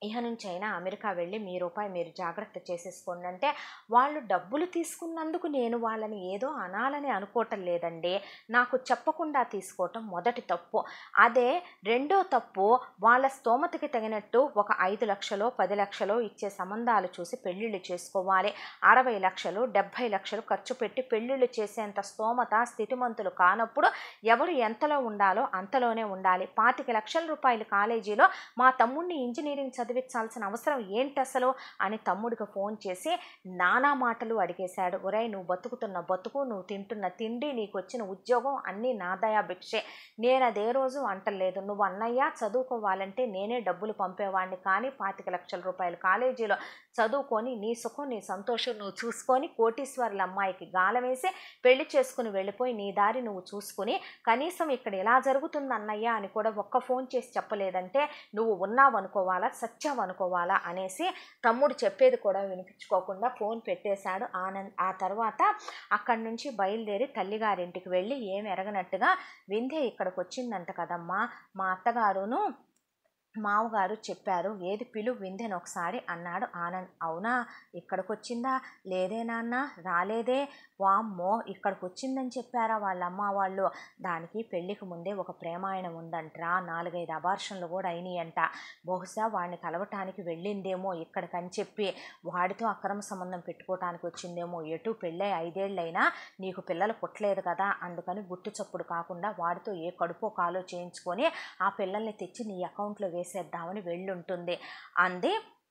[SPEAKER 1] ఇహ నుంచి అయినా అమెరికా వెళ్ళి మీ రూపాయి మీరు జాగ్రత్త చేసేసుకోండి అంటే వాళ్ళు డబ్బులు తీసుకున్నందుకు నేను వాళ్ళని ఏదో అనాలని అనుకోవటం లేదండి నాకు చెప్పకుండా తీసుకోవటం మొదటి తప్పు అదే రెండో తప్పు వాళ్ళ స్తోమతకి తగినట్టు ఒక ఐదు లక్షలో పది లక్షలో ఇచ్చే సంబంధాలు చూసి పెళ్ళిళ్ళు చేసుకోవాలి అరవై లక్షలు డెబ్భై లక్షలు ఖర్చు పెట్టి పెళ్ళిళ్ళు చేసేంత స్తోమత స్థితిమంతులు కానప్పుడు ఎవరు ఎంతలో ఉండాలో అంతలోనే ఉండాలి పాతిక లక్షల రూపాయలు కాలేజీలో మా తమ్ముడిని ఇంజనీరింగ్ చదివించాల్సిన అవసరం ఏంటి అసలు అని తమ్ముడికి ఫోన్ చేసి నానా మాటలు అడిగేశాడు ఒరేయ్ నువ్వు బతుకుతున్న బతుకు నువ్వు తింటున్న తిండి నీకు వచ్చిన ఉద్యోగం అన్నీ నాదయా భిక్షే నేను అదే రోజు అంటలేదు నువ్వు అన్నయ్య చదువుకోవాలంటే నేనే డబ్బులు పంపేవాడిని కానీ పాతిక లక్షల రూపాయలు కాలేజీలో చదువుకొని నీ సుఖం నీ సంతోషం నువ్వు చూసుకొని కోటీశ్వరుల అమ్మాయికి గాలం వేసి పెళ్లి చేసుకుని వెళ్ళిపోయి నీ దారి నువ్వు చూసుకుని కనీసం ఇక్కడ ఎలా జరుగుతుంది అన్నయ్య అని కూడా ఒక్క ఫోన్ చేసి చెప్పలేదంటే నువ్వు ఉన్నావు అనుకోవాలా సత్యావు అనుకోవాలా అనేసి తమ్ముడు చెప్పేది కూడా వినిపించుకోకుండా ఫోన్ పెట్టేశాడు ఆనంద్ ఆ తర్వాత అక్కడి నుంచి బయలుదేరి తల్లిగారింటికి వెళ్ళి ఏం ఎరగనట్టుగా వింధ్య ఇక్కడికి వచ్చిందంట కదమ్మా మా అత్తగారును మావగారు చెప్పారు ఏది పిలు విందెను ఒకసారి అన్నాడు ఆనంద్ అవునా ఇక్కడికి వచ్చిందా లేదే నాన్న రాలేదే వామ్మో ఇక్కడికి వచ్చిందని చెప్పారా వాళ్ళ అమ్మ వాళ్ళు దానికి పెళ్లికి ముందే ఒక ప్రేమాయణం ఉందంట్రా నాలుగైదు అబార్షన్లు కూడా అయినాయంట బహుశా వాడిని కలవటానికి వెళ్ళిందేమో ఇక్కడికని చెప్పి వాడితో అక్రమ సంబంధం పెట్టుకోవటానికి వచ్చిందేమో ఎటు పెళ్ళై ఐదేళ్ళైనా నీకు పిల్లలు పుట్టలేదు కదా అందుకని గుట్టు చప్పుడు కాకుండా వాడితో ఏ కడుపో కాలో చేయించుకొని ఆ పిల్లల్ని తెచ్చి నీ అకౌంట్లో వేసేద్దామని వెళ్ళుంటుంది అంది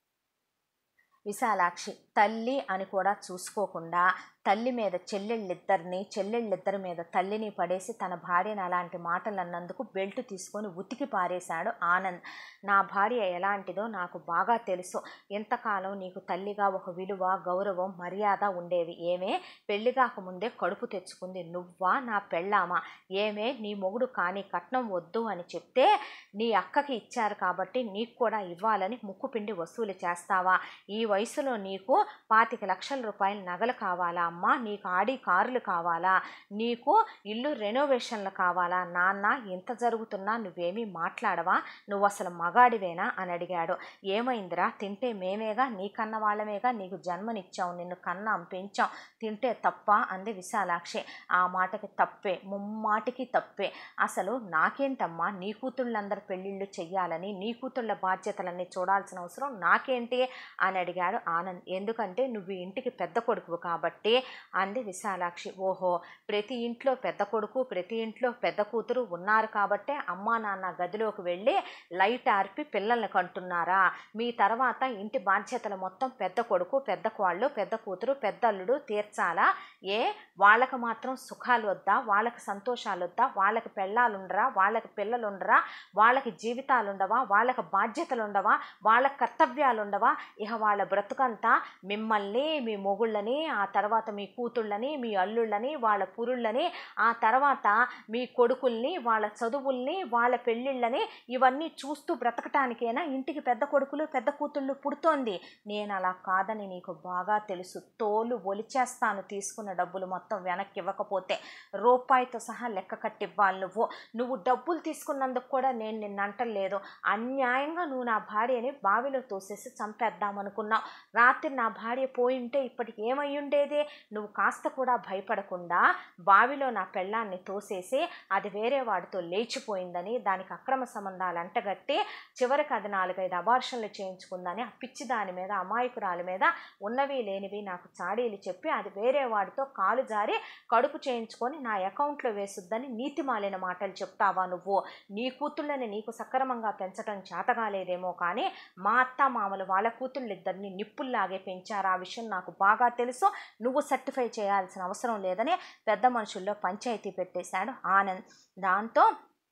[SPEAKER 1] విశాలాక్షి తల్లి అని కూడా చూసుకోకుండా తల్లి మీద చెల్లెళ్ళిద్దరిని చెల్లెళ్ళిద్దరి మీద తల్లిని పడేసి తన భార్యను అలాంటి మాటలు అన్నందుకు బెల్ట్ తీసుకొని ఉతికి పారేశాడు ఆనంద్ నా భార్య ఎలాంటిదో నాకు బాగా తెలుసు ఇంతకాలం నీకు తల్లిగా ఒక విలువ గౌరవం మర్యాద ఉండేవి ఏమే పెళ్లి కాకముందే కడుపు తెచ్చుకుంది నువ్వా నా పెళ్ళామా ఏమే నీ మొగుడు కానీ కట్నం వద్దు అని చెప్తే నీ అక్కకి ఇచ్చారు కాబట్టి నీకు కూడా ఇవ్వాలని ముక్కు పిండి వసూలు చేస్తావా ఈ వయసులో నీకు పాతిక లక్షల రూపాయల నగలు కావాలా అమ్మా నీకు ఆడి కారులు కావాలా నీకు ఇల్లు రెనోవేషన్లు కావాలా నాన్న ఎంత జరుగుతున్నా నువ్వేమీ మాట్లాడవా నువ్వు అసలు మగాడివేనా అని అడిగాడు ఏమైందిరా తింటే మేమేగా నీ కన్న వాళ్ళమేగా నీకు జన్మనిచ్చాం నిన్ను కన్నాం పెంచాం తింటే తప్ప అంది విశాలాక్షి ఆ మాటకి తప్పే ముమ్మాటికి తప్పే అసలు నాకేంటమ్మా నీ కూతుళ్ళందరి పెళ్ళిళ్ళు చెయ్యాలని నీ కూతుళ్ళ బాధ్యతలన్నీ చూడాల్సిన అవసరం నాకేంటి అని అడిగాడు ఆనంద్ ఎందుకంటే నువ్వు ఈ ఇంటికి పెద్ద కొడుకువు కాబట్టి అంది విశాలాక్షి ఓహో ప్రతి ఇంట్లో పెద్ద కొడుకు ప్రతి ఇంట్లో పెద్ద కూతురు ఉన్నారు కాబట్టే అమ్మా నాన్న గదిలోకి వెళ్ళి లైట్ ఆర్పి పిల్లల్ని కంటున్నారా మీ తర్వాత ఇంటి బాధ్యతలు మొత్తం పెద్ద కొడుకు పెద్ద కోళ్ళు పెద్ద కూతురు పెద్ద అల్లుడు తీర్చాలా ఏ వాళ్ళకి మాత్రం సుఖాలు వద్దా వాళ్ళకి సంతోషాలు వద్దా వాళ్ళకి పెళ్ళాలుండరా వాళ్ళకి పిల్లలు ఉండరా వాళ్ళకి జీవితాలు ఉండవా వాళ్ళకి బాధ్యతలు ఉండవా వాళ్ళ కర్తవ్యాలు ఉండవా ఇక వాళ్ళ బ్రతుకంతా మిమ్మల్ని మీ మొగుళ్ళని ఆ తర్వాత మీ కూతుళ్ళని మీ అల్లుళ్ళని వాళ్ళ పురుళ్ళని ఆ తర్వాత మీ కొడుకుల్ని వాళ్ళ చదువుల్ని వాళ్ళ పెళ్ళిళ్ళని ఇవన్నీ చూస్తూ బ్రతకటానికేనా ఇంటికి పెద్ద కొడుకులు పెద్ద కూతుళ్ళు పుడుతోంది నేను అలా కాదని నీకు బాగా తెలుసు తోలు ఒలిచేస్తాను తీసుకున్న డబ్బులు మొత్తం వెనక్కి ఇవ్వకపోతే రూపాయితో సహా లెక్క కట్టివ్వాలి నువ్వు నువ్వు డబ్బులు తీసుకున్నందుకు కూడా నేను నిన్ను అంటలేదు అన్యాయంగా నువ్వు నా భార్యని బావిలో తోసేసి చంపేద్దామనుకున్నావు రాత్రి నా భార్య పోయి ఉంటే ఇప్పటికి ఏమై ఉండేది నువ్వు కాస్త కూడా భయపడకుండా బావిలో నా పెళ్ళాన్ని తోసేసి అది వేరే వాడితో లేచిపోయిందని దానికి అక్రమ సంబంధాలు అంటగట్టి చివరికి అది నాలుగైదు అబార్షన్లు చేయించుకుందని ఆ పిచ్చి దాని మీద అమాయకురాలి మీద ఉన్నవి లేనివి నాకు చాడీలు చెప్పి అది వేరే వాడితో కాలు జారి కడుపు చేయించుకొని నా అకౌంట్లో వేసుద్దని నీతిమాలిన మాటలు చెప్తావా నువ్వు నీ కూతుళ్ళని నీకు సక్రమంగా పెంచడం చేతగాలేదేమో కానీ మా అత్త మామలు వాళ్ళ కూతుళ్ళిద్దరిని నిప్పుల్లాగే పెంచారు ఆ విషయం నాకు బాగా తెలుసు నువ్వు సర్టిఫై చేయాల్సిన అవసరం లేదని పెద్ద మనుషుల్లో పంచాయతీ పెట్టేశాడు ఆనంద్ దాంతో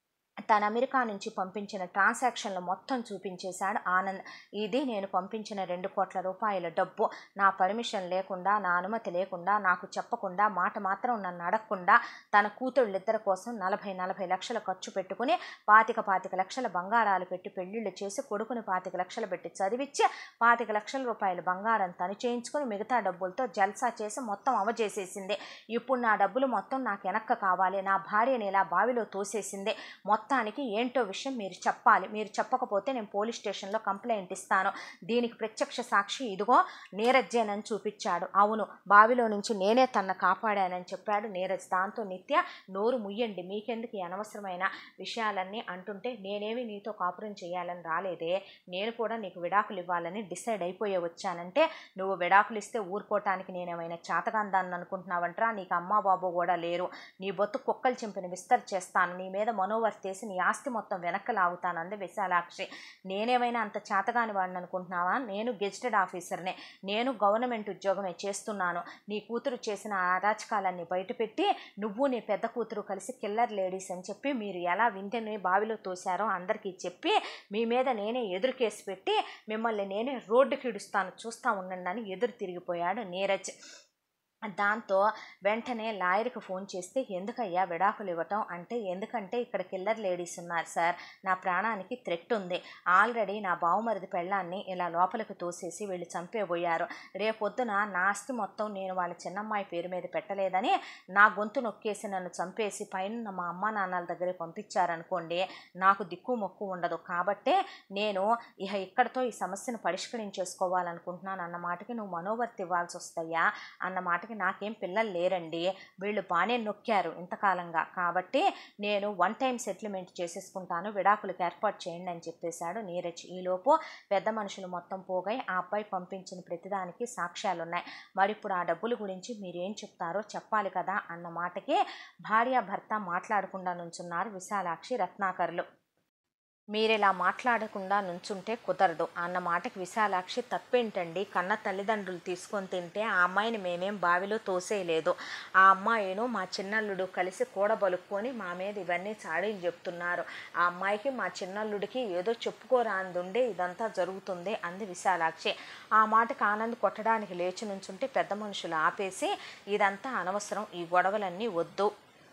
[SPEAKER 1] తన అమెరికా నుంచి పంపించిన ట్రాన్సాక్షన్లు మొత్తం చూపించేశాడు ఆనంద్ ఇది నేను పంపించిన రెండు కోట్ల రూపాయల డబ్బు నా పర్మిషన్ లేకుండా నా అనుమతి లేకుండా నాకు చెప్పకుండా మాట మాత్రం నన్ను అడగకుండా తన కూతుళ్ళిద్దరి కోసం నలభై నలభై లక్షలు ఖర్చు పెట్టుకుని పాతిక పాతిక లక్షల బంగారాలు పెట్టి పెళ్ళిళ్ళు చేసి కొడుకుని పాతిక లక్షలు పెట్టి చదివించి పాతిక లక్షల రూపాయల బంగారం తను చేయించుకుని మిగతా డబ్బులతో జల్సా చేసి మొత్తం అవజేసేసింది ఇప్పుడు నా డబ్బులు మొత్తం నాకు వెనక్క కావాలి నా భార్యని ఇలా బావిలో తోసేసింది మొత్తం మొత్తానికి ఏంటో విషయం మీరు చెప్పాలి మీరు చెప్పకపోతే నేను పోలీస్ స్టేషన్లో కంప్లైంట్ ఇస్తాను దీనికి ప్రత్యక్ష సాక్షి ఇదిగో నీరజ్జేనని చూపించాడు అవును బావిలో నుంచి నేనే తన కాపాడానని చెప్పాడు నీరజ్ దాంతో నిత్య నోరు ముయ్యండి మీకెందుకు ఈ అనవసరమైన విషయాలన్నీ అంటుంటే నేనేమి నీతో కాపురం చేయాలని రాలేదే నేను కూడా నీకు విడాకులు ఇవ్వాలని డిసైడ్ అయిపోయే వచ్చానంటే నువ్వు విడాకులు ఇస్తే ఊరుకోవటానికి నేనేమైనా చాతగాందాన్ని అనుకుంటున్నావంట్రా నీకు అమ్మా బాబు కూడా లేరు నీ బొత్తు కుక్కలు చింపిన విస్తర్ చేస్తాను నీ మీద మనోవర్తేసి నీ ఆస్తి మొత్తం వెనక్కి లాగుతాను అంది విశాలాక్షి నేనేమైనా అంత చాతగాని వాడిని అనుకుంటున్నావా నేను గెజిటెడ్ ఆఫీసర్నే నేను గవర్నమెంట్ ఉద్యోగమే చేస్తున్నాను నీ కూతురు చేసిన ఆ అరాచకాలన్నీ బయటపెట్టి నువ్వు నీ పెద్ద కూతురు కలిసి కిల్లర్ లేడీస్ అని చెప్పి మీరు ఎలా వింటని బావిలో తోశారో అందరికీ చెప్పి మీ మీద నేనే ఎదురు కేసు పెట్టి మిమ్మల్ని నేనే రోడ్డుకి ఇడుస్తాను చూస్తా ఉండండి అని ఎదురు తిరిగిపోయాడు నీరజ్ దాంతో వెంటనే లాయర్కి ఫోన్ చేస్తే ఎందుకయ్యా విడాకులు ఇవ్వటం అంటే ఎందుకంటే ఇక్కడ కిల్లర్ లేడీస్ ఉన్నారు సార్ నా ప్రాణానికి థ్రెట్ ఉంది ఆల్రెడీ నా బావుమరిది పెళ్ళాన్ని ఇలా లోపలికి తోసేసి వీళ్ళు చంపేబోయారు రేపొద్దున నా ఆస్తి మొత్తం నేను వాళ్ళ చిన్నమ్మాయి పేరు మీద పెట్టలేదని నా గొంతు నొక్కేసి నన్ను చంపేసి పైన మా అమ్మ నాన్నల దగ్గర పంపించారనుకోండి నాకు దిక్కు మొక్కు ఉండదు కాబట్టే నేను ఇహ ఇక్కడతో ఈ సమస్యను పరిష్కరించేసుకోవాలనుకుంటున్నాను అన్న మాటకి నువ్వు మనోవర్తి ఇవ్వాల్సి వస్తాయా అన్న మాటకి నాకేం పిల్లలు లేరండి వీళ్ళు బాగానే నొక్కారు ఇంతకాలంగా కాబట్టి నేను వన్ టైం సెటిల్మెంట్ చేసేసుకుంటాను విడాకులకు ఏర్పాటు చేయండి అని చెప్పేశాడు నీరజ్ ఈలోపు పెద్ద మనుషులు మొత్తం పోగాయి ఆ అబ్బాయి పంపించిన ప్రతిదానికి సాక్ష్యాలు ఉన్నాయి మరి ఇప్పుడు ఆ డబ్బుల గురించి మీరేం చెప్తారో చెప్పాలి కదా అన్న మాటకి భార్య భర్త మాట్లాడకుండా నుంచున్నారు విశాలాక్షి రత్నాకర్లు మీరిలా మాట్లాడకుండా నుంచుంటే కుదరదు అన్న మాటకి విశాలాక్షి తప్పేంటండి కన్న తల్లిదండ్రులు తీసుకొని తింటే ఆ అమ్మాయిని మేమేం బావిలో తోసేయలేదు ఆ అమ్మాయిను మా చిన్నల్లుడు కలిసి కూడబలుక్కొని మా మీద ఇవన్నీ చాడీలు చెప్తున్నారు ఆ అమ్మాయికి మా చిన్నల్లుడికి ఏదో చెప్పుకోరాందుండే ఇదంతా జరుగుతుంది అంది విశాలాక్షి ఆ మాటకి ఆనంద్ కొట్టడానికి లేచి నుంచుంటే పెద్ద మనుషులు ఆపేసి ఇదంతా అనవసరం ఈ గొడవలన్నీ వద్దు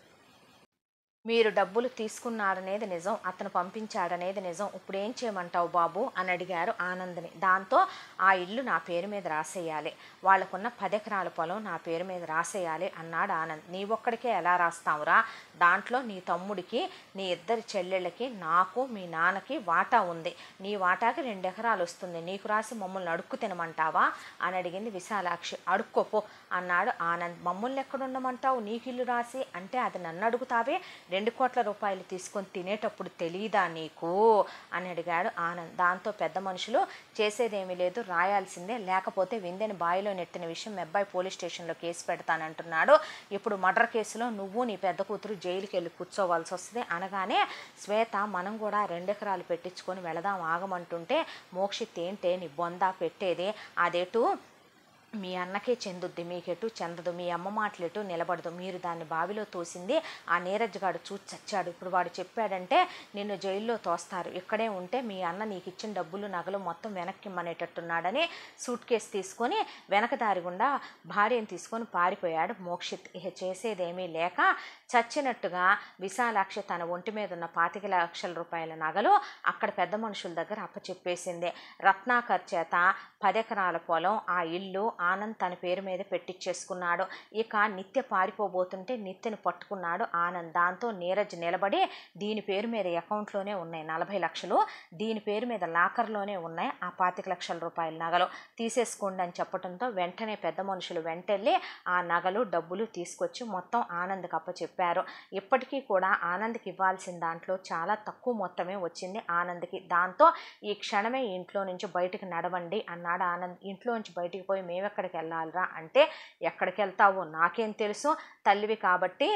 [SPEAKER 1] మీరు డబ్బులు తీసుకున్నారనేది నిజం అతను పంపించాడనేది నిజం ఇప్పుడు ఏం చేయమంటావు బాబు అని అడిగారు ఆనంద్ని దాంతో ఆ ఇల్లు నా పేరు మీద రాసేయాలి వాళ్ళకున్న పది ఎకరాల పొలం నా పేరు మీద రాసేయాలి అన్నాడు ఆనంద్ నీ ఒక్కడికే ఎలా రాస్తావురా దాంట్లో నీ తమ్ముడికి నీ ఇద్దరి చెల్లెళ్ళకి నాకు మీ నాన్నకి వాటా ఉంది నీ వాటాకి రెండు ఎకరాలు వస్తుంది నీకు రాసి మమ్మల్ని అడుక్కు తినమంటావా అని అడిగింది విశాలాక్షి అడుక్కోపో అన్నాడు ఆనంద్ మమ్మల్ని ఎక్కడుండమంటావు నీకు ఇల్లు రాసి అంటే అది నన్ను అడుగుతావే రెండు కోట్ల రూపాయలు తీసుకొని తినేటప్పుడు తెలియదా నీకు అని అడిగాడు ఆనంద్ దాంతో పెద్ద మనుషులు చేసేదేమీ లేదు రాయాల్సిందే లేకపోతే విందెని బావిలో నెట్టిన విషయం మీ అబ్బాయి పోలీస్ స్టేషన్లో కేసు పెడతానంటున్నాడు ఇప్పుడు మర్డర్ కేసులో నువ్వు నీ పెద్ద కూతురు జైలుకి వెళ్ళి కూర్చోవాల్సి వస్తుంది అనగానే శ్వేత మనం కూడా రెండెకరాలు పెట్టించుకొని వెళదాం ఆగమంటుంటే మోక్షిత్ ఏంటే నీ బొందా పెట్టేది అదేటు మీ అన్నకే చెందుద్ది మీకెటు చెందదు మీ అమ్మ మాటలెటు నిలబడదు మీరు దాన్ని బావిలో తోసింది ఆ నీరజ్ గాడు చూసి చచ్చాడు ఇప్పుడు వాడు చెప్పాడంటే నిన్ను జైల్లో తోస్తారు ఇక్కడే ఉంటే మీ అన్న నీకు ఇచ్చిన డబ్బులు నగలు మొత్తం వెనక్కి ఇమ్మనేటట్టున్నాడని సూట్ కేసు తీసుకొని వెనక దారి గుండా భార్యను తీసుకొని పారిపోయాడు మోక్షిత్ ఇక చేసేదేమీ లేక చచ్చినట్టుగా విశాలాక్షి తన ఒంటి మీద ఉన్న పాతిక లక్షల రూపాయల నగలు అక్కడ పెద్ద మనుషుల దగ్గర అప్పచెప్పేసింది రత్నాకర్ చేత పదెకరాల పొలం ఆ ఇల్లు ఆనంద్ తన పేరు మీద పెట్టించేసుకున్నాడు ఇక నిత్య పారిపోబోతుంటే నిత్యను పట్టుకున్నాడు ఆనంద్ దాంతో నీరజ్ నిలబడి దీని పేరు మీద అకౌంట్లోనే ఉన్నాయి నలభై లక్షలు దీని పేరు మీద లాకర్లోనే ఉన్నాయి ఆ పాతిక లక్షల రూపాయల నగలు తీసేసుకోండి అని చెప్పడంతో వెంటనే పెద్ద మనుషులు వెంటెళ్ళి ఆ నగలు డబ్బులు తీసుకొచ్చి మొత్తం ఆనంద్కి అప్పచెప్పారు ఇప్పటికీ కూడా ఆనంద్కి ఇవ్వాల్సిన దాంట్లో చాలా తక్కువ మొత్తమే వచ్చింది ఆనంద్కి దాంతో ఈ క్షణమే ఇంట్లో నుంచి బయటకు నడవండి అన్నాడు ఆనంద్ ఇంట్లో నుంచి బయటికి పోయి మేమెక్కడికి వెళ్ళాలిరా అంటే ఎక్కడికి వెళ్తావో నాకేం తెలుసు తల్లివి కాబట్టి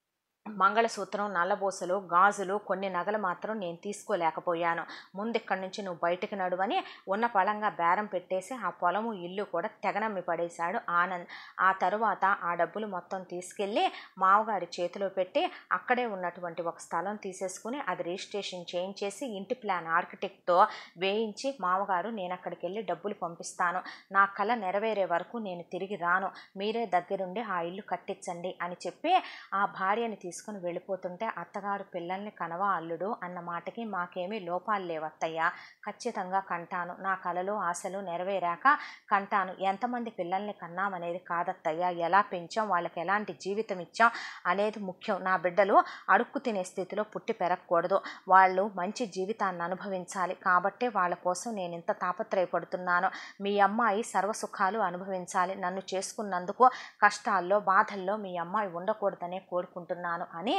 [SPEAKER 1] మంగళసూత్రం నల్లబోసలు గాజులు కొన్ని నగలు మాత్రం నేను తీసుకోలేకపోయాను ముందు ఇక్కడి నుంచి నువ్వు బయటికి నడువని ఉన్న పళంగా బేరం పెట్టేసి ఆ పొలము ఇల్లు కూడా తెగనమ్మి పడేశాడు ఆనంద్ ఆ తరువాత ఆ డబ్బులు మొత్తం తీసుకెళ్ళి మావగారి చేతిలో పెట్టి అక్కడే ఉన్నటువంటి ఒక స్థలం తీసేసుకుని అది రిజిస్ట్రేషన్ చేయించేసి ఇంటి ప్లాన్ ఆర్కిటెక్ట్తో వేయించి మామగారు నేను అక్కడికి వెళ్ళి డబ్బులు పంపిస్తాను నా కళ నెరవేరే వరకు నేను తిరిగి రాను మీరే దగ్గరుండి ఆ ఇల్లు కట్టించండి అని చెప్పి ఆ భార్యని తీసుకు తీసుకుని వెళ్ళిపోతుంటే అత్తగారు పిల్లల్ని కనవా అల్లుడు అన్న మాటకి మాకేమీ లోపాలు లేవత్తయ్య ఖచ్చితంగా కంటాను నా కలలు ఆశలు నెరవేరాక కంటాను ఎంతమంది పిల్లల్ని కన్నామనేది కాదత్తయ్య ఎలా పెంచాం వాళ్ళకి ఎలాంటి జీవితం ఇచ్చాం అనేది ముఖ్యం నా బిడ్డలు అడుక్కు తినే స్థితిలో పుట్టి పెరగకూడదు వాళ్ళు మంచి జీవితాన్ని అనుభవించాలి కాబట్టే వాళ్ళ కోసం నేను ఇంత తాపత్రయపడుతున్నాను మీ అమ్మాయి సర్వసుఖాలు అనుభవించాలి నన్ను చేసుకున్నందుకు కష్టాల్లో బాధల్లో మీ అమ్మాయి ఉండకూడదనే కోరుకుంటున్నాను అని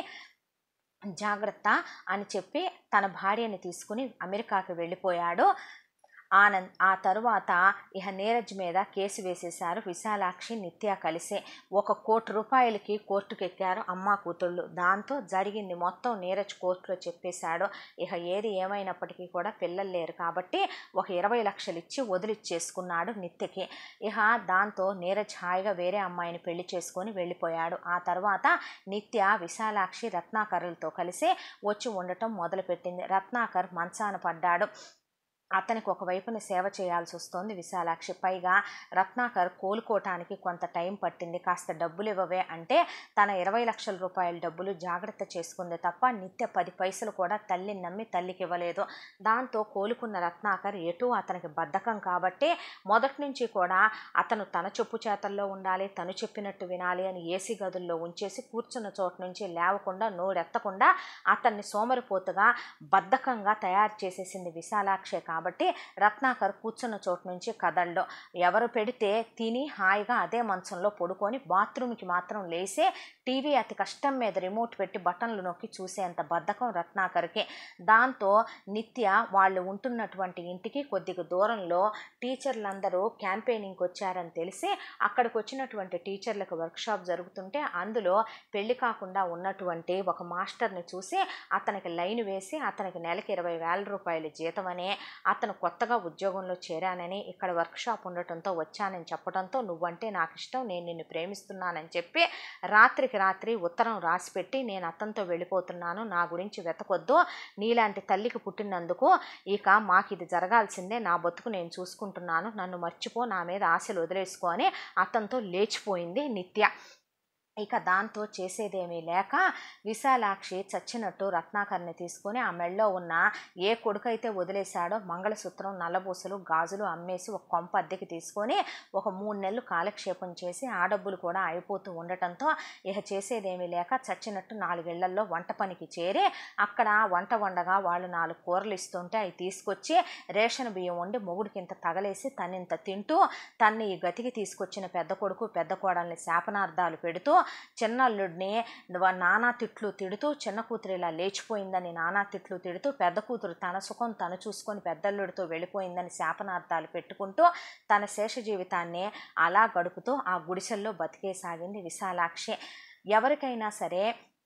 [SPEAKER 1] జాగ్రత్త అని చెప్పి తన భార్యని తీసుకుని అమెరికాకి వెళ్ళిపోయాడు ఆనంద్ ఆ తరువాత ఇహ నీరజ్ మీద కేసు వేసేశారు విశాలాక్షి నిత్య కలిసే ఒక కోటి రూపాయలకి కోర్టుకు ఎక్కారు అమ్మ కూతుళ్ళు దాంతో జరిగింది మొత్తం నీరజ్ కోర్టులో చెప్పేశాడు ఇహ ఏది ఏమైనప్పటికీ కూడా పిల్లలు లేరు కాబట్టి ఒక ఇరవై లక్షలు ఇచ్చి వదిలిచ్చేసుకున్నాడు నిత్యకి ఇహ దాంతో నీరజ్ హాయిగా వేరే అమ్మాయిని పెళ్లి చేసుకొని వెళ్ళిపోయాడు ఆ తర్వాత నిత్య విశాలాక్షి రత్నాకరులతో కలిసి వచ్చి ఉండటం మొదలుపెట్టింది రత్నాకర్ మంచాన పడ్డాడు అతనికి ఒకవైపున సేవ చేయాల్సి వస్తోంది విశాలాక్షి పైగా రత్నాకర్ కోలుకోవటానికి కొంత టైం పట్టింది కాస్త డబ్బులు ఇవ్వవే అంటే తన ఇరవై లక్షల రూపాయల డబ్బులు జాగ్రత్త చేసుకుంది తప్ప నిత్య పది పైసలు కూడా తల్లిని నమ్మి తల్లికి ఇవ్వలేదు దాంతో కోలుకున్న రత్నాకర్ ఎటు అతనికి బద్ధకం కాబట్టి మొదటి నుంచి కూడా అతను తన చెప్పు చేతల్లో ఉండాలి తను చెప్పినట్టు వినాలి అని ఏసీ గదుల్లో ఉంచేసి కూర్చున్న చోటు నుంచి లేవకుండా నోరెత్తకుండా అతన్ని సోమరిపోతుగా బద్ధకంగా తయారు చేసేసింది విశాలాక్షే కాబట్టి రత్నాకర్ కూర్చున్న చోటు నుంచి కదలడు ఎవరు పెడితే తిని హాయిగా అదే మంచంలో పడుకొని బాత్రూమ్కి మాత్రం లేసే టీవీ అతి కష్టం మీద రిమోట్ పెట్టి బటన్లు నొక్కి చూసేంత బద్ధకం రత్నాకర్కి దాంతో నిత్య వాళ్ళు ఉంటున్నటువంటి ఇంటికి కొద్దిగా దూరంలో టీచర్లందరూ క్యాంపెయినింగ్కి వచ్చారని తెలిసి అక్కడికి వచ్చినటువంటి టీచర్లకు వర్క్షాప్ జరుగుతుంటే అందులో పెళ్లి కాకుండా ఉన్నటువంటి ఒక మాస్టర్ని చూసి అతనికి లైన్ వేసి అతనికి నెలకి ఇరవై వేల రూపాయలు జీతమని అతను కొత్తగా ఉద్యోగంలో చేరానని ఇక్కడ వర్క్షాప్ ఉండటంతో వచ్చానని చెప్పడంతో నువ్వంటే నాకు ఇష్టం నేను నిన్ను ప్రేమిస్తున్నానని చెప్పి రాత్రికి రాత్రి ఉత్తరం రాసిపెట్టి నేను అతనితో వెళ్ళిపోతున్నాను నా గురించి వెతకొద్దు నీలాంటి తల్లికి పుట్టినందుకు ఇక మాకు ఇది జరగాల్సిందే నా బతుకు నేను చూసుకుంటున్నాను నన్ను మర్చిపో నా మీద ఆశలు వదిలేసుకో అని అతనితో లేచిపోయింది నిత్య ఇక దాంతో చేసేదేమీ లేక విశాలాక్షి చచ్చినట్టు రత్నాకర్ని తీసుకొని ఆ మెళ్ళో ఉన్న ఏ కొడుకైతే వదిలేశాడో మంగళసూత్రం నల్లబూసలు గాజులు అమ్మేసి ఒక కొంప అద్దెకి తీసుకొని ఒక మూడు నెలలు కాలక్షేపం చేసి ఆ డబ్బులు కూడా అయిపోతూ ఉండటంతో ఇక చేసేదేమీ లేక చచ్చినట్టు నాలుగేళ్లలో వంట పనికి చేరి అక్కడ వంట వండగా వాళ్ళు నాలుగు కూరలు ఇస్తుంటే అవి తీసుకొచ్చి రేషన్ బియ్యం వండి మొగుడికి ఇంత తగలేసి తనింత తింటూ తన్ని ఈ గతికి తీసుకొచ్చిన పెద్ద కొడుకు పెద్ద కోడల్ని శాపనార్థాలు పెడుతూ చిన్న అల్లుడిని నువ్వు నానా తిట్లు తిడుతూ చిన్న కూతురు ఇలా లేచిపోయిందని నానా తిట్లు తిడుతూ పెద్ద కూతురు తన సుఖం తను చూసుకొని పెద్దల్లుడితో వెళ్ళిపోయిందని శాపనార్థాలు పెట్టుకుంటూ తన శేష జీవితాన్ని అలా గడుపుతూ ఆ గుడిసెల్లో బతికేసాగింది విశాలాక్షి ఎవరికైనా సరే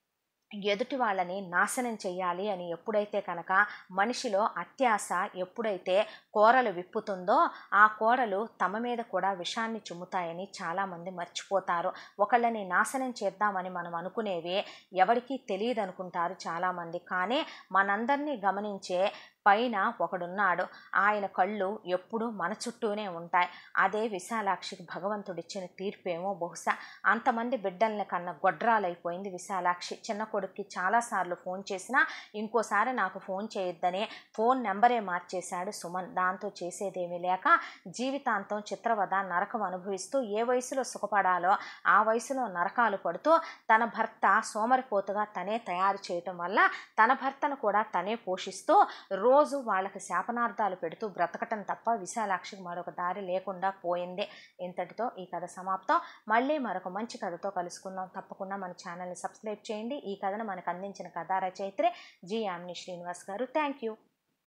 [SPEAKER 1] ఎదుటి వాళ్ళని నాశనం చేయాలి అని ఎప్పుడైతే కనుక మనిషిలో అత్యాశ ఎప్పుడైతే కోరలు విప్పుతుందో ఆ కోరలు తమ మీద కూడా విషాన్ని చుమ్ముతాయని చాలామంది మర్చిపోతారు ఒకళ్ళని నాశనం చేద్దామని మనం అనుకునేవి ఎవరికీ తెలియదు అనుకుంటారు చాలామంది కానీ మనందరినీ గమనించే పైన ఒకడున్నాడు ఆయన కళ్ళు ఎప్పుడూ మన చుట్టూనే ఉంటాయి అదే విశాలాక్షికి భగవంతుడిచ్చిన తీర్పేమో బహుశా అంతమంది బిడ్డల్ని కన్న గొడ్రాలైపోయింది విశాలాక్షి చిన్న కొడుక్కి చాలాసార్లు ఫోన్ చేసినా ఇంకోసారి నాకు ఫోన్ చేయొద్దని ఫోన్ నెంబరే మార్చేశాడు సుమన్ దాంతో చేసేదేమీ లేక జీవితాంతం చిత్రవద నరకం అనుభవిస్తూ ఏ వయసులో సుఖపడాలో ఆ వయసులో నరకాలు పడుతూ తన భర్త సోమరిపోతుగా తనే తయారు చేయటం వల్ల తన భర్తను కూడా తనే పోషిస్తూ రోజు వాళ్ళకి శాపనార్థాలు పెడుతూ బ్రతకటం తప్ప విశాలాక్షికి మరొక దారి లేకుండా పోయింది ఇంతటితో ఈ కథ సమాప్తం మళ్ళీ మరొక మంచి కథతో కలుసుకుందాం తప్పకుండా మన ఛానల్ని సబ్స్క్రైబ్ చేయండి ఈ కథను మనకు అందించిన కథా రచయిత్రి జి యామిని శ్రీనివాస్ గారు థ్యాంక్ యూ